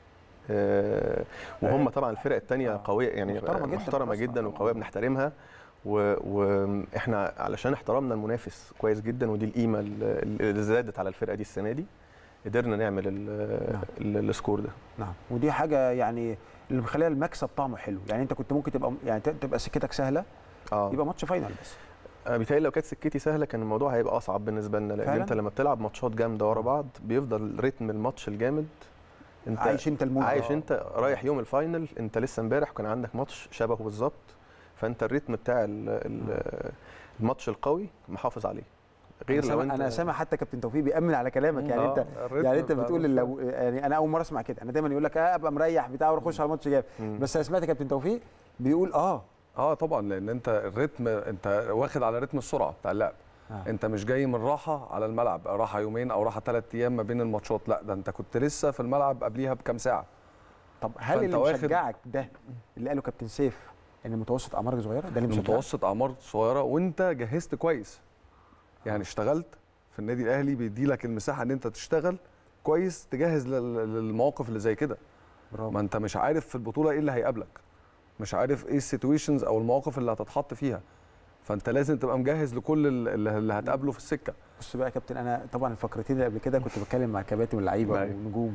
F: آه وهم طبعا الفرق الثانيه
A: آه.
F: قويه يعني
A: محترمة جداً
F: محترمه
A: أصلاً
F: جدا
A: طبعاً.
F: وقويه بنحترمها و- واحنا علشان احترمنا المنافس كويس جدا ودي القيمه اللي اللي زادت على الفرقه دي السنه دي قدرنا نعمل ال-
A: نعم.
F: ال- السكور ده
A: نعم ودي حاجه يعني اللي مخليها المكسب طعمه حلو يعني انت كنت ممكن تبقى يعني تبقى سكتك سهله
F: اه
A: يبقى ماتش فاينل بس
F: انا بيتهيألي لو كانت سكتي سهله كان الموضوع هيبقى اصعب بالنسبه لنا لان
A: فعلاً؟
F: انت لما بتلعب ماتشات جامده ورا بعض بيفضل رتم الماتش الجامد انت
A: عايش انت المود
F: عايش
A: آه.
F: انت رايح يوم الفاينل انت لسه امبارح كان عندك ماتش شبهه بالظبط فانت الريتم بتاع ال- ال- الماتش القوي محافظ عليه غير
A: أنا
F: لو
A: سامع-
F: انت
A: انا سامع حتى كابتن توفيق بيامن على كلامك يعني
F: آه،
A: انت
F: الريتم
A: يعني انت
F: بتاع
A: بتقول
F: الماتش.
A: لو يعني انا اول مره اسمع كده انا دايما يقول لك اه ابقى مريح بتاع واخش على ماتش جامد
F: مم.
A: بس انا سمعت كابتن توفيق بيقول اه
G: اه طبعا لان انت الريتم انت واخد على رتم السرعه بتاع اللعب
A: آه.
G: انت مش جاي من راحه على الملعب راحه يومين او راحه ثلاث ايام ما بين الماتشات لا ده انت كنت لسه في الملعب قبليها بكام ساعه
A: طب هل
G: فأنت
A: اللي
G: واخد-
A: مشجعك ده اللي قاله كابتن سيف ان متوسط اعمارك صغيره ده اللي مشجعك
G: متوسط اعمار صغيره وانت جهزت كويس يعني اشتغلت في النادي الاهلي بيدي لك المساحه ان انت تشتغل كويس تجهز لل- للمواقف اللي زي كده
A: برافو
G: ما انت مش عارف في البطوله ايه اللي هيقابلك مش عارف ايه السيتويشنز او المواقف اللي هتتحط فيها فانت لازم تبقى مجهز لكل اللي اللي هتقابله في السكه
A: بص بقى يا كابتن انا طبعا الفقرتين اللي قبل كده كنت بتكلم مع كباتن واللعيبه
G: أيوة.
A: والنجوم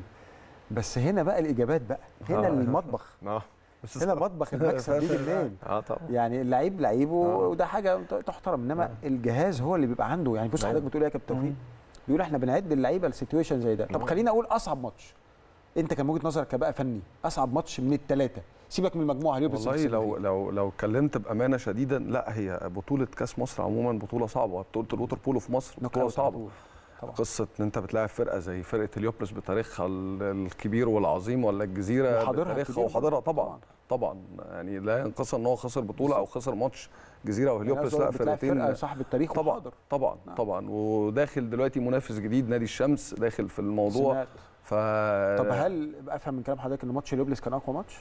A: بس هنا بقى الاجابات بقى هنا
F: آه.
A: المطبخ
F: اه
A: هنا مطبخ المكسب بيجي منين
F: اه طبعا
A: يعني اللعيب لعيب و-
F: آه.
A: وده حاجه تحترم انما الجهاز هو اللي بيبقى عنده يعني بص
F: أيوة.
A: حضرتك بتقول ايه يا كابتن توفيق بيقول احنا بنعد اللعيبه لسيتويشن زي ده طب
F: آه.
A: خليني اقول اصعب ماتش انت كان من وجهه نظرك كبقى فني اصعب ماتش من الثلاثه سيبك من المجموعه اليوبلس
G: والله
A: اللي
G: لو
A: كسبنا فيه.
G: لو لو اتكلمت بامانه شديده لا هي بطوله كاس مصر عموما بطوله صعبه بطوله الوتر بولو في مصر
A: نوك
G: بطوله
A: أوت على
G: صعبه
A: طول. طبعا
G: قصه ان انت بتلاعب فرقه زي فرقه اليوبلس بتاريخها ال- الكبير والعظيم ولا الجزيره
A: وحاضرها
G: بتاريخها
A: الكبير
G: وحاضرها
A: طبعاً.
G: طبعا طبعا يعني لا ينقص ان هو خسر بطوله او خسر ماتش جزيره او
A: يعني
G: هليوبلس
A: عايز أقول
G: لا
A: لك بتلاعب فرقه
G: فرقتين
A: صاحب التاريخ
G: طبعا
A: وحاضر
G: طبعا
A: نعم.
G: طبعا وداخل دلوقتي منافس جديد نادي الشمس داخل في الموضوع
A: سمعت.
G: ف
A: طب هل افهم من كلام حضرتك ان ماتش اليوبلس كان اقوى ماتش؟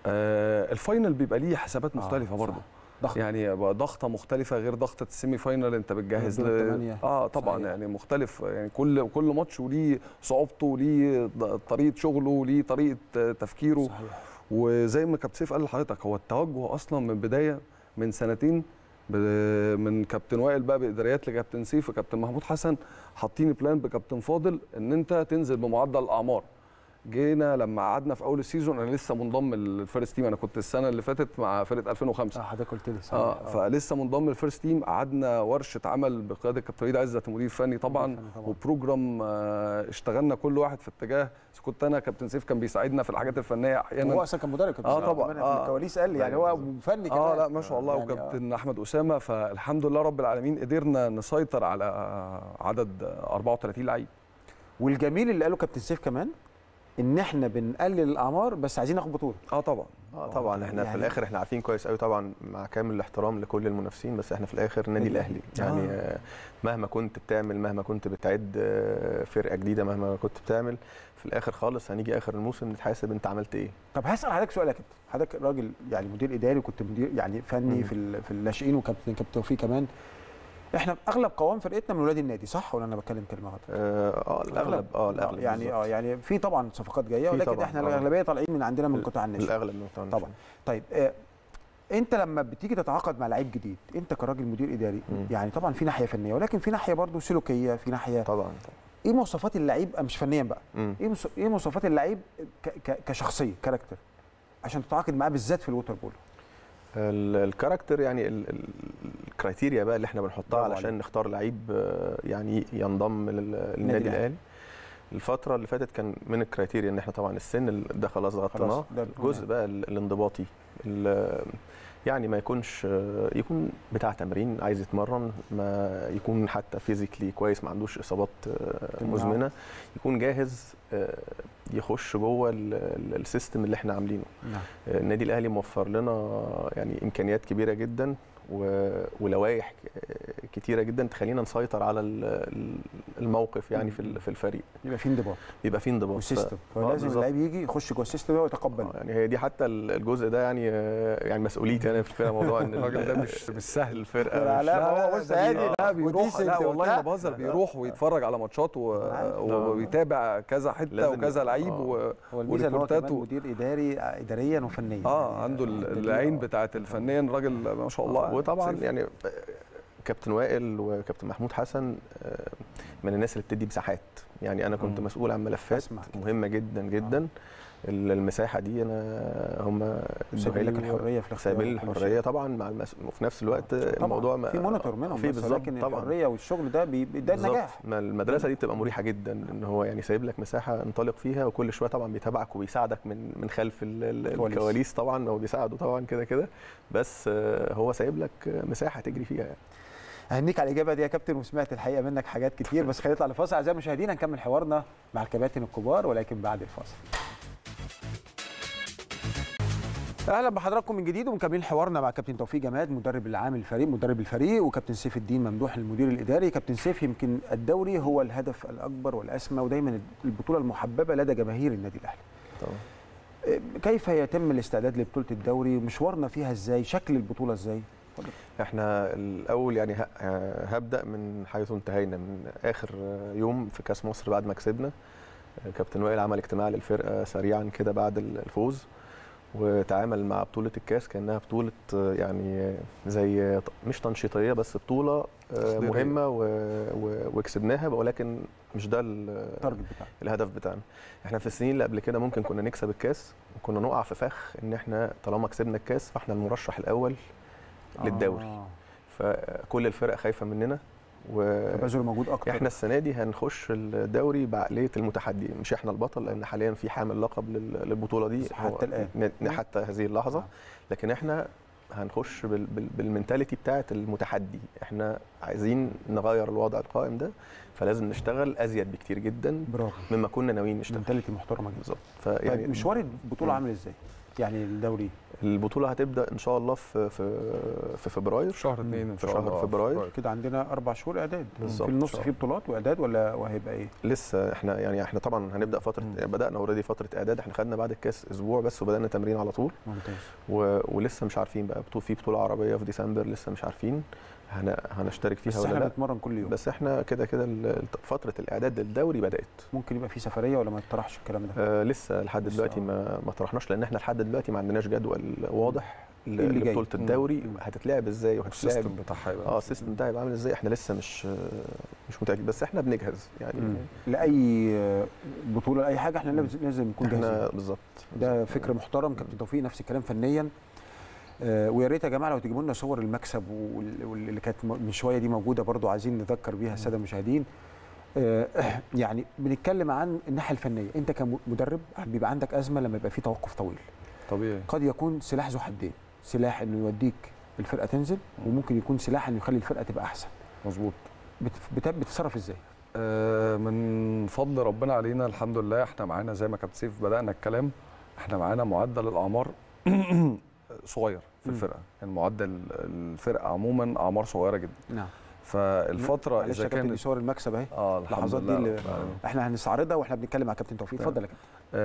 G: آه الفاينل بيبقى ليه حسابات
A: آه،
G: مختلفه
A: صح.
G: برضه
A: ضغط
G: يعني بقى ضغطه مختلفه غير ضغطه السيمي فاينل انت بتجهز
A: دور
G: ل...
A: الثمانية.
G: اه طبعا
A: صحيح.
G: يعني مختلف يعني كل كل ماتش وليه صعوبته وليه ض- طريقه شغله وليه طريقه آه، تفكيره
A: صحيح
G: وزي ما كابتن سيف قال لحضرتك هو التوجه اصلا من بدايه من سنتين ب- من كابتن وائل بقى باداريات لكابتن سيف وكابتن محمود حسن حاطين بلان بكابتن فاضل ان انت تنزل بمعدل الاعمار جينا لما قعدنا في اول السيزون انا لسه منضم للفيرست تيم انا كنت السنه اللي فاتت مع فرقه 2005
A: اه حضرتك قلت لي صحيح.
G: اه فلسه منضم للفيرست تيم قعدنا ورشه عمل بقياده كابتن وليد عزت المدير الفني طبعا
A: فني طبعاً.
G: وبروجرام آه، اشتغلنا كل واحد في اتجاه إذا كنت انا كابتن سيف كان بيساعدنا في الحاجات الفنيه احيانا
A: هو اصلا كان مدرب كابتن
G: آه
A: سيف
G: طبعاً،
A: كمان
G: آه.
A: في الكواليس قال لي يعني هو فني كمان
G: اه لا ما شاء الله
A: يعني
G: وكابتن احمد اسامه فالحمد لله رب العالمين قدرنا نسيطر على عدد 34 لعيب
A: والجميل اللي قاله كابتن سيف كمان ان احنا بنقلل الاعمار بس عايزين ناخد بطوله
G: اه طبعا
F: اه طبعا احنا
A: يعني-
F: في الاخر احنا عارفين كويس قوي طبعا مع كامل الاحترام لكل المنافسين بس احنا في الاخر النادي الاهلي يعني
A: آه.
F: آه. مهما كنت بتعمل مهما كنت بتعد آه، فرقه جديده مهما كنت بتعمل في الاخر خالص هنيجي اخر الموسم نتحاسب انت عملت ايه
A: طب هسال حضرتك سؤال يا كابتن حضرتك راجل يعني مدير اداري وكنت مدير يعني فني
F: مم.
A: في ال- في الناشئين وكابتن كابتن توفيق كمان احنا اغلب قوام فرقتنا من ولاد النادي صح ولا انا بتكلم كلمه غلط؟
F: اه آه، الاغلب اه الاغلب
A: يعني
F: بالظبط.
A: اه يعني في طبعا صفقات جايه
F: في
A: ولكن
F: طبعاً،
A: احنا
F: آه.
A: الاغلبيه طالعين من عندنا من قطاع الناشئين
F: الاغلب من بتوع
A: طبعا طيب آه انت لما بتيجي تتعاقد مع لعيب جديد انت كراجل مدير اداري
F: مم.
A: يعني طبعا في ناحيه فنيه ولكن في ناحيه برضه سلوكيه في ناحيه
F: طبعا
A: ايه مواصفات اللعيب آه، مش فنيا بقى
F: مم.
A: ايه مس- ايه مواصفات اللعيب ك- ك- كشخصيه كاركتر عشان تتعاقد معاه بالذات في الووتر بولو
F: ال- الكاركتر يعني ال- ال- الكرايتيريا بقى اللي احنا بنحطها
A: برافو
F: علشان
A: عليك.
F: نختار لعيب آه، يعني ينضم لل- للنادي
A: الأهلي.
F: الاهلي الفترة اللي فاتت كان من الكرايتيريا ان احنا طبعا السن ال- ده خلاص غطيناه
A: ده
F: جزء بقى ال- الانضباطي ال- يعني ما يكونش آه، يكون بتاع تمرين عايز يتمرن ما يكون حتى فيزيكلي كويس ما عندوش اصابات آه،
A: تمنعه.
F: مزمنه يكون جاهز آه، يخش جوه ال- ال- السيستم اللي احنا عاملينه
A: نعم
F: النادي الاهلي موفر لنا يعني امكانيات كبيره جدا و- ولوائح ك- كتيره جدا تخلينا نسيطر على ال- ال- الموقف يعني في ال- في الفريق
A: يبقى في انضباط
F: بيبقى فيه انضباط ف-
A: وسيستم
F: آه،
A: فلازم
F: بالظبط.
A: اللعيب يجي يخش جوه السيستم ده ويتقبل
F: آه، يعني هي دي حتى ال- الجزء ده يعني آه، يعني مسؤوليتي انا في الفرقه موضوع ان
G: الراجل ده
F: ال-
G: مش مش سهل
F: الفرقه
A: لا،
F: مش-
A: لا، هو بص
G: ده
A: هادي.
G: بي- لا بيروح
A: وديسنت
G: لا والله
A: وبتاع.
G: ما بهزر بيروح ويتفرج على ماتشات و-
A: عارف.
G: ويتابع كذا حته
F: لازم
G: وكذا
F: يبقى-
G: لعيب
F: آه.
G: و...
A: هو الميزه ان هو كمان
G: وريبورتات و-
A: مدير اداري اداريا وفنيا
G: اه
A: يعني
G: عنده ال-
A: الدليل-
G: العين
A: آه.
G: بتاعت الفنيا راجل ما شاء الله
F: وطبعا
G: سيف.
F: يعني كابتن وائل وكابتن محمود حسن آه، من الناس اللي بتدي مساحات يعني انا كنت
G: مم.
F: مسؤول عن ملفات
A: أسمع كده.
F: مهمه جدا جدا ال- المساحه دي انا هم
A: سايبين لك الحريه في الاختيار
F: سايبين
A: وكل
F: الحريه
A: شيء.
F: طبعا مع المس... وفي نفس الوقت
A: طبعاً.
F: الموضوع ما
A: في مونيتور منهم
F: في
A: بس
F: بالظبط
A: ولكن
F: طبعا
A: الحريه والشغل ده بي- ده
F: بالظبط.
A: النجاح
F: ما المدرسه دي بتبقى مريحه جدا ان هو يعني سايب لك مساحه انطلق فيها وكل شويه طبعا بيتابعك وبيساعدك من من خلف ال- ال-
A: الكواليس.
F: الكواليس طبعا هو بيساعده طبعا كده كده بس آه، هو سايب لك مساحه تجري فيها يعني.
A: اهنيك على الاجابه دي يا كابتن وسمعت الحقيقه منك حاجات كتير بس خلينا نطلع لفاصل اعزائي المشاهدين هنكمل حوارنا مع الكباتن الكبار ولكن بعد الفاصل اهلا بحضراتكم من جديد ومكملين حوارنا مع كابتن توفيق جماد مدرب العام الفريق مدرب الفريق وكابتن سيف الدين ممدوح المدير الاداري كابتن سيف يمكن الدوري هو الهدف الاكبر والاسمى ودايما البطوله المحببه لدى جماهير النادي الاهلي
F: طبعا
A: كيف يتم الاستعداد لبطوله الدوري مشوارنا فيها ازاي شكل البطوله ازاي
F: احنا الاول يعني ه- هبدا من حيث انتهينا من اخر يوم في كاس مصر بعد ما كسبنا كابتن وائل عمل اجتماع للفرقه سريعا كده بعد الفوز وتعامل مع بطوله الكاس كانها بطوله يعني زي مش تنشيطيه بس بطوله
G: تخديرية.
F: مهمه و... و... وكسبناها ولكن مش ده ال-
A: التارجت بتاعك
F: الهدف بتاعنا احنا في السنين اللي قبل كده ممكن كنا نكسب الكاس وكنا نقع في فخ ان احنا طالما كسبنا الكاس فاحنا المرشح الاول للدوري
A: آه.
F: فكل الفرق خايفه مننا و
A: فبذل مجهود اكتر
F: احنا السنه دي هنخش الدوري بعقليه المتحدي مش احنا البطل لان حاليا في حامل لقب لل- للبطوله دي
A: بس حتى
F: هو
A: الآن.
F: ن- حتى هذه اللحظه
A: نعم.
F: لكن احنا هنخش بال- بال- بالمنتاليتي بتاعه المتحدي احنا عايزين نغير الوضع القائم ده فلازم نشتغل ازيد بكتير جدا
A: برافو
F: مما كنا ناويين نشتغل
A: منتاليتي محترمه جدا
F: بالظبط
A: يعني
F: فيعني
A: مشوار البطوله
F: مم.
A: عامل ازاي؟ يعني الدوري
F: البطوله هتبدا ان شاء الله في في في فبراير
G: في شهر اثنين ان
F: في
G: شاء
F: شهر
G: الله
F: فبراير.
A: كده عندنا اربع شهور اعداد
F: بالظبط.
A: في النص
F: إن شاء
A: في بطولات واعداد ولا وهيبقى ايه؟
F: لسه احنا يعني احنا طبعا هنبدا فتره
G: مم.
F: بدانا اوريدي فتره اعداد احنا خدنا بعد الكاس اسبوع بس وبدانا تمرين على طول
A: ممتاز
F: و... ولسه مش عارفين بقى بطول في بطوله عربيه في ديسمبر لسه مش عارفين هن... هنشترك فيها
A: بس
F: ولا
A: احنا
F: لا
A: بنتمرن كل يوم
F: بس احنا كده كده ال- فتره الاعداد للدوري بدات
A: ممكن يبقى في سفريه ولا ما يطرحش الكلام ده؟
F: آه لسه لحد
A: لسه،
F: دلوقتي
A: آه.
F: ما ما طرحناش لان احنا لحد دلوقتي ما عندناش جدول واضح ل-
A: اللي جاي؟
F: لبطوله
A: مم.
F: الدوري
A: مم.
F: هتتلعب ازاي وهتتلعب
G: السيستم بتاعها يبقى
F: اه السيستم ده هيبقى عامل ازاي احنا لسه مش مش متاكد بس احنا بنجهز يعني
A: مم. لاي بطوله لاي حاجه احنا لازم لازم نكون جاهزين
F: احنا بالظبط
A: ده فكر محترم كابتن توفيق نفس الكلام فنيا آه، ويا ريت يا جماعه لو تجيبوا لنا صور المكسب وال- واللي كانت م- من شويه دي موجوده برضو عايزين نذكر بيها الساده المشاهدين آه، يعني بنتكلم عن الناحيه الفنيه انت كمدرب بيبقى عندك ازمه لما يبقى في توقف طويل
G: طبيعي
A: قد يكون سلاح ذو حدين سلاح انه يوديك الفرقه تنزل وممكن يكون سلاح انه يخلي الفرقه تبقى احسن
G: مظبوط
A: بت- بت- بتتصرف ازاي
G: آه، من فضل ربنا علينا الحمد لله احنا معانا زي ما كابتن سيف بدانا الكلام احنا معانا معدل الاعمار صغير في
A: مم.
G: الفرقه يعني معدل الفرقه عموما اعمار صغيره جدا
A: نعم
G: فالفتره
A: معلش
G: اذا
A: يا كابتن دي
G: كانت
A: صور المكسب اهي
G: اه الحمد
A: اللحظات دي
G: لله
A: اللي
G: رب العالمين.
A: احنا هنستعرضها واحنا بنتكلم مع كابتن توفيق
G: تمام.
A: اتفضل يا كابتن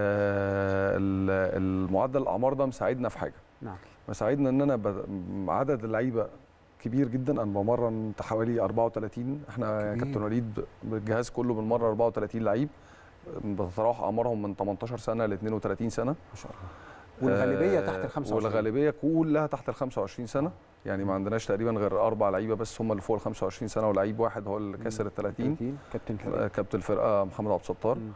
G: آه، ال- المعدل الاعمار ده مساعدنا في حاجه
A: نعم
G: مساعدنا ان انا ب- عدد اللعيبه كبير جدا انا بمرن حوالي 34 احنا يا
A: كبير.
G: كابتن وليد ب- بالجهاز كله بنمرن 34 لعيب بتتراوح اعمارهم من 18 سنه ل 32 سنه
A: ما شاء الله والغالبيه
G: آه،
A: تحت ال 25
G: والغالبيه كلها تحت ال 25 سنه يعني ما عندناش تقريبا غير اربع لعيبه بس هم اللي فوق ال 25 سنه ولعيب واحد هو اللي كسر ال 30
A: 30 كابتن
G: آه،
A: فريق
G: كابتن الفرقه محمد عبد الستار
A: مم.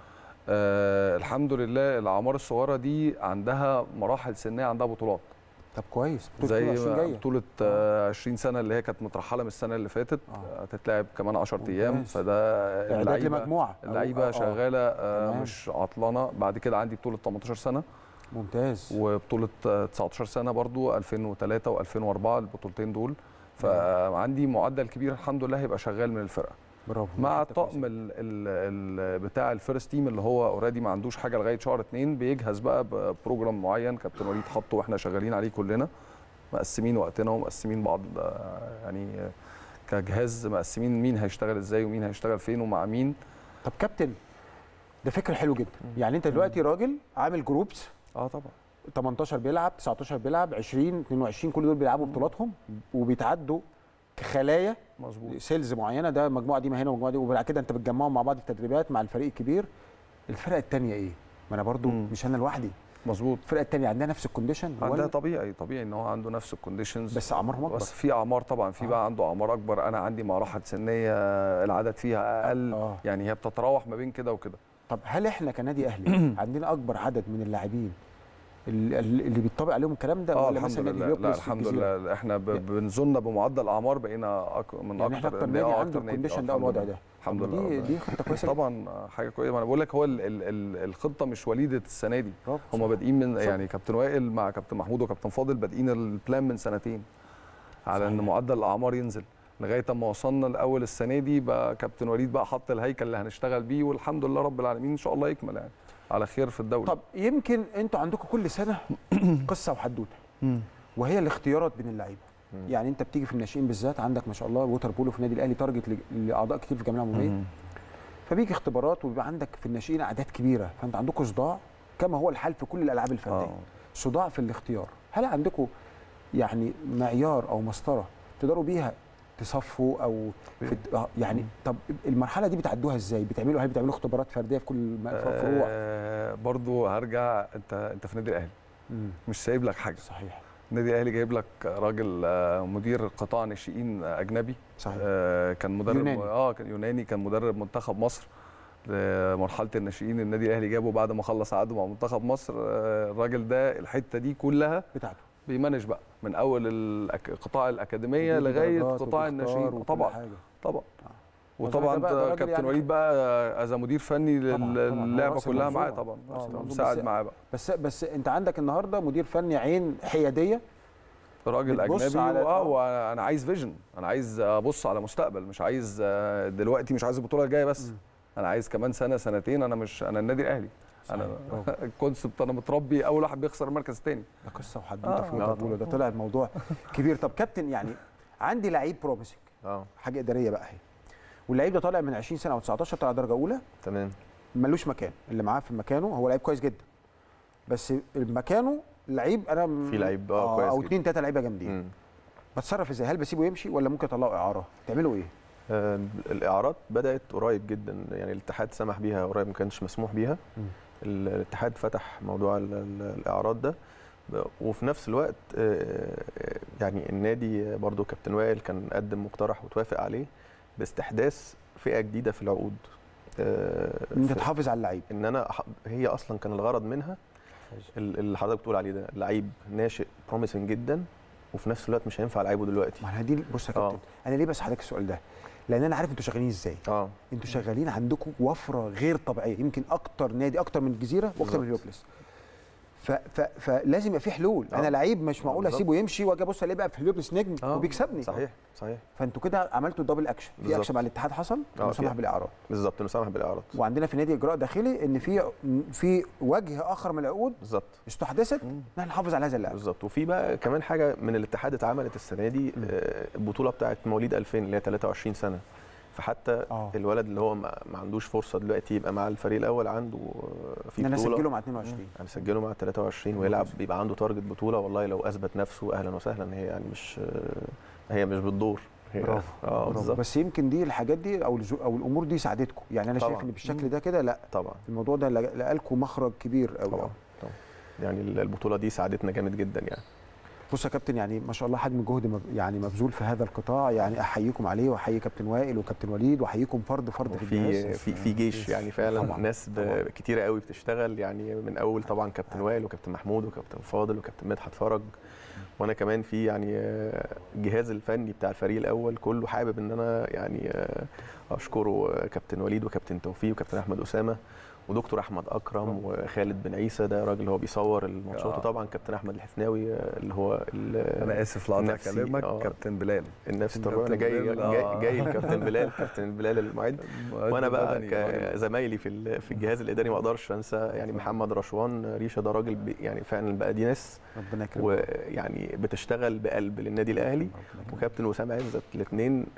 G: آه الحمد لله الاعمار الصغيره دي عندها مراحل سنيه عندها بطولات
A: طب كويس بطولة
G: زي
A: 22
G: ما
A: جايه
G: بطوله آه 20 سنه اللي هي كانت مترحله من السنه اللي فاتت
A: آه.
G: هتتلعب كمان 10 ايام
A: ممتاز.
G: فده
A: اعداد
G: اللعيبه
A: لمجموعه أو-
G: اللعيبه
A: آه،
G: شغاله آه
A: تمام.
G: مش عطلانه بعد كده عندي بطوله 18 سنه
A: ممتاز
G: وبطوله آه، 19 سنه برضو 2003 و2004 البطولتين دول فعندي معدل كبير الحمد لله هيبقى شغال من الفرقه
A: برافو
G: مع
A: حتة
G: الطقم
A: كويسة.
G: ال ال ال بتاع الفيرست تيم اللي هو اوريدي ما عندوش حاجه لغايه شهر اتنين بيجهز بقى ببروجرام معين كابتن وليد حطه واحنا شغالين عليه كلنا مقسمين وقتنا ومقسمين بعض آه، يعني آه، كجهاز مقسمين مين هيشتغل ازاي ومين هيشتغل فين ومع مين
A: طب كابتن ده فكره حلو جدا يعني انت دلوقتي راجل عامل جروبس
G: اه طبعا
A: 18 بيلعب 19 بيلعب 20 22 كل دول بيلعبوا بطولاتهم وبيتعدوا كخلايا
G: مظبوط
A: سيلز معينه ده المجموعه دي ما هنا والمجموعه دي وبعد كده انت بتجمعهم مع بعض في تدريبات مع الفريق الكبير الفرقه الثانيه ايه؟ ما انا برضو
G: مم.
A: مش انا لوحدي
G: مظبوط
A: الفرقه الثانيه عندها نفس الكونديشن
G: عندها
A: ولا
G: طبيعي طبيعي ان هو عنده نفس الكونديشنز
A: بس اعمارهم اكبر
G: بس في اعمار طبعا في
A: آه.
G: بقى عنده اعمار اكبر انا عندي مراحل سنيه العدد فيها اقل
A: اه
G: يعني هي بتتراوح ما بين كده وكده
A: طب هل احنا كنادي اهلي عندنا اكبر عدد من اللاعبين اللي, اللي بيطبق عليهم الكلام ده
G: اه
A: ولا
G: الحمد
A: مثلا نادي
G: لله لا
A: هليوبوليس في
G: الحمد
A: الجزيرة؟
G: لله احنا ب- بنزلنا بمعدل اعمار بقينا أك... من
A: يعني احنا
G: اكتر
A: اكتر
G: آه،
A: نادي
G: أكتر
A: عنده
G: نادي.
A: الكونديشن
G: آه،
A: ده والوضع
G: لله.
A: ده
G: الحمد
A: طب
G: لله
A: دي
G: ربنا
A: دي خطه كويسه جدا.
G: طبعا حاجه كويسه ما انا بقول لك هو ال ال ال الخطه مش وليده السنه دي
A: برافو
G: هم
A: صح.
G: بادئين من
A: صح.
G: يعني كابتن وائل مع كابتن محمود وكابتن فاضل بادئين البلان من سنتين على ان
A: صحيح.
G: معدل الاعمار ينزل لغايه اما وصلنا لاول السنه دي بقى كابتن وليد بقى حط الهيكل اللي هنشتغل بيه والحمد لله رب العالمين ان شاء الله يكمل يعني على خير في الدوري
A: طب يمكن انتوا عندكم كل سنه قصه وحدوته
G: مم.
A: وهي الاختيارات بين اللعيبه
F: مم.
A: يعني انت بتيجي في الناشئين بالذات عندك ما شاء الله ووتر بولو في النادي الاهلي تارجت ل- لاعضاء كتير في الجمعيه العموميه
G: مم.
A: فبيجي اختبارات وبيبقى عندك في الناشئين اعداد كبيره فانت عندكم صداع كما هو الحال في كل الالعاب الفرديه
G: اه
A: صداع في الاختيار هل عندكم يعني معيار او مسطره تقدروا بيها تصفوا او في الت- آه، يعني طب المرحله دي بتعدوها ازاي بتعملوا هل بتعملوا اختبارات فرديه في كل م- فروع
G: آه برضو هرجع انت انت في النادي الاهلي
A: مم.
G: مش سايب لك حاجه
A: صحيح
G: النادي الاهلي جايب لك راجل آه، مدير قطاع ناشئين آه، اجنبي
A: صحيح
G: آه، كان مدرب
A: يوناني.
G: اه كان يوناني كان مدرب منتخب مصر لمرحله الناشئين النادي الاهلي جابه بعد ما خلص عقده مع منتخب مصر آه، الراجل ده الحته دي كلها
A: بتاعته
G: بيمانج بقى من اول الأك- قطاع الاكاديميه
A: وبيدي
G: لغايه
A: درجات
G: قطاع
A: وبيختار
G: الناشئين
A: وكل
G: طبعا
A: حاجة.
G: طبعا
A: آه.
G: وطبعا
A: ده بقى- ده راجل
G: كابتن
A: يعني
G: وليد بقى از مدير فني
A: طبعاً، طبعاً. هو
G: للعبه
A: رأس
G: كلها معاه
A: المنظومة.
G: طبعا
A: آه، المنظومة.
G: مساعد
A: بس-
G: معاه بقى
A: بس بس انت عندك النهارده مدير فني عين حياديه
G: راجل
A: بتبص
G: اجنبي
A: على-
G: اه
A: آه.
G: وانا عايز فيجن انا عايز ابص على مستقبل مش عايز آه، دلوقتي مش عايز البطوله الجايه بس
A: مم.
G: انا عايز كمان سنه سنتين انا مش انا النادي الاهلي انا الكونسبت انا متربي اول واحد بيخسر المركز الثاني
A: ده قصه وحدوته
G: آه،
A: في
G: آه،
A: ليفربول وده طلع الموضوع كبير طب كابتن يعني عندي لعيب بروميسنج
F: اه
A: حاجه اداريه بقى اهي واللعيب ده طالع من 20 سنه او 19 طلع درجه اولى
F: تمام
A: ملوش مكان اللي معاه في مكانه هو لعيب كويس جدا بس مكانه لعيب انا م-
F: في لعيب، آه، كويس
A: او
F: جدا.
A: اثنين ثلاثه لعيبه جامدين
F: مم.
A: بتصرف ازاي هل بسيبه يمشي ولا ممكن اطلعه اعاره تعملوا ايه
F: آه، الاعارات بدات قريب جدا يعني الاتحاد سمح بيها قريب ما كانش مسموح بيها
A: مم.
F: ال- الاتحاد فتح موضوع ال- ال- الاعارات ده ب- وفي نفس الوقت آه، آه، يعني النادي برضو كابتن وائل كان قدم مقترح وتوافق عليه باستحداث فئه جديده في العقود آه،
A: ان انت
F: في-
A: تحافظ على اللعيب
F: ان انا أح- هي اصلا كان الغرض منها ال- اللي حضرتك بتقول عليه ده لعيب ناشئ بروميسنج جدا وفي نفس الوقت مش هينفع لعيبه دلوقتي
A: ما انا دي بص يا
F: آه.
A: كابتن انا ليه بس حضرتك السؤال ده لان انا عارف انتوا شغالين ازاي
F: اه
A: انتوا شغالين عندكم وفره غير طبيعيه يمكن اكتر نادي اكتر من الجزيره واكتر من
F: بالظبط.
A: اليوبلس ف ف فلازم يبقى في حلول
F: آه.
A: انا لعيب مش معقول
F: بالظبط.
A: اسيبه يمشي واجي ابص الاقيه بقى في اليوبلس نجم
G: آه.
A: وبيكسبني
F: صحيح صحيح
A: فانتوا كده عملتوا دبل اكشن في
F: بالظبط.
A: اكشن مع الاتحاد حصل
F: آه،
A: انه
F: في-
A: سمح بالاعراض
F: بالظبط انه سمح بالاعارات
A: وعندنا في نادي اجراء داخلي ان في في وجه اخر من العقود
F: بالظبط
A: استحدثت ان احنا نحافظ على هذا اللاعب
F: بالظبط وفي بقى كمان حاجه من الاتحاد اتعملت السنه دي آه، البطوله بتاعه مواليد 2000 اللي هي 23 سنه فحتى
A: اه
F: الولد اللي هو ما ما عندوش فرصه دلوقتي يبقى مع الفريق الاول عنده آه، في
A: ان انا
F: بطوله
A: اسجله مع 22
F: هنسجله مع 23 ويلعب بيبقى عنده تارجت بطوله والله لو اثبت نفسه اهلا وسهلا هي يعني مش آه، هي مش بالدور هي
A: برافو
F: اه
A: برافو.
F: بالظبط
A: بس يمكن دي الحاجات دي او الزو- او الامور دي ساعدتكم يعني انا شايف
F: طبعاً.
A: ان بالشكل ده كده لا
F: طبعا
A: الموضوع ده لقى لكم مخرج كبير قوي
F: طبعا طبعا يعني البطوله دي ساعدتنا جامد جدا يعني
A: بص يا كابتن يعني ما شاء الله حجم جهد مب- يعني مبذول في هذا القطاع يعني احييكم عليه واحيي كابتن وائل وكابتن وليد واحييكم فرد فرد في
F: في
A: الجهاز
F: في في جيش يعني فعلا
A: طبعاً.
F: ناس
A: طبعاً.
F: ب- كتيره قوي بتشتغل يعني من اول طبعا كابتن وائل وكابتن محمود وكابتن فاضل وكابتن مدحت فرج وانا كمان في يعني آه، الجهاز الفني بتاع الفريق الاول كله حابب ان انا يعني آه، اشكره آه، كابتن وليد وكابتن توفيق وكابتن احمد اسامه ودكتور احمد اكرم وخالد بن عيسى ده راجل هو بيصور الماتشات
G: آه.
F: وطبعا كابتن احمد الحفناوي آه، اللي هو ال-
G: انا اسف لو قطعت
F: نفسي،
G: كلامك
F: آه.
G: كابتن بلال
F: النفس
G: كابتن
F: طبعا انا جاي
G: بلال،
F: جاي,
G: آه.
F: جاي الكابتن بلال كابتن بلال المعد وانا بقى كزمايلي في ال- في الجهاز الاداري ما اقدرش انسى يعني محمد رشوان ريشه ده راجل بي- يعني فعلا بقى دي ناس
A: ربنا يكرمك
F: ويعني بتشتغل بقلب للنادي الاهلي وكابتن وسام عزت الاثنين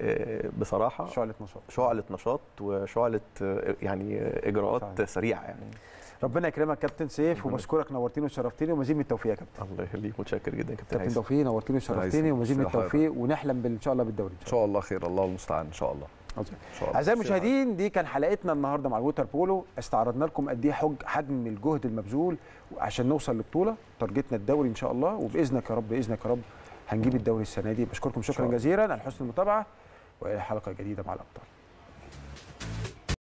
F: بصراحه
A: شعلة نشاط
F: شعله نشاط وشعله آه، يعني آه، اجراءات
A: فعلا.
F: سريعه يعني
A: ربنا يكرمك كابتن سيف
F: ربنا
A: وبشكرك نورتني وشرفتني ومزيد من التوفيق يا كابتن
F: الله يخليك متشكر جدا كابتن
A: كابتن
F: هيثم
A: توفيق نورتني وشرفتني
G: هيثم،
A: ومزيد من
G: ميرسي
A: التوفيق ونحلم بال- ان شاء الله بالدوري ان
G: ان
A: شاء الله
G: شاء الله خير الله المستعان ان شاء الله
A: عظيم.
G: ان شاء الله
A: اعزائي المشاهدين دي كان حلقتنا النهارده مع الووتر بولو استعرضنا لكم قد ايه حج- حجم الجهد المبذول عشان نوصل للبطوله تارجتنا الدوري ان شاء الله وباذنك يا رب باذنك يا رب هنجيب الدوري السنه دي بشكركم شكرا
G: الله.
A: جزيلا على حسن المتابعه والى حلقه جديده مع الابطال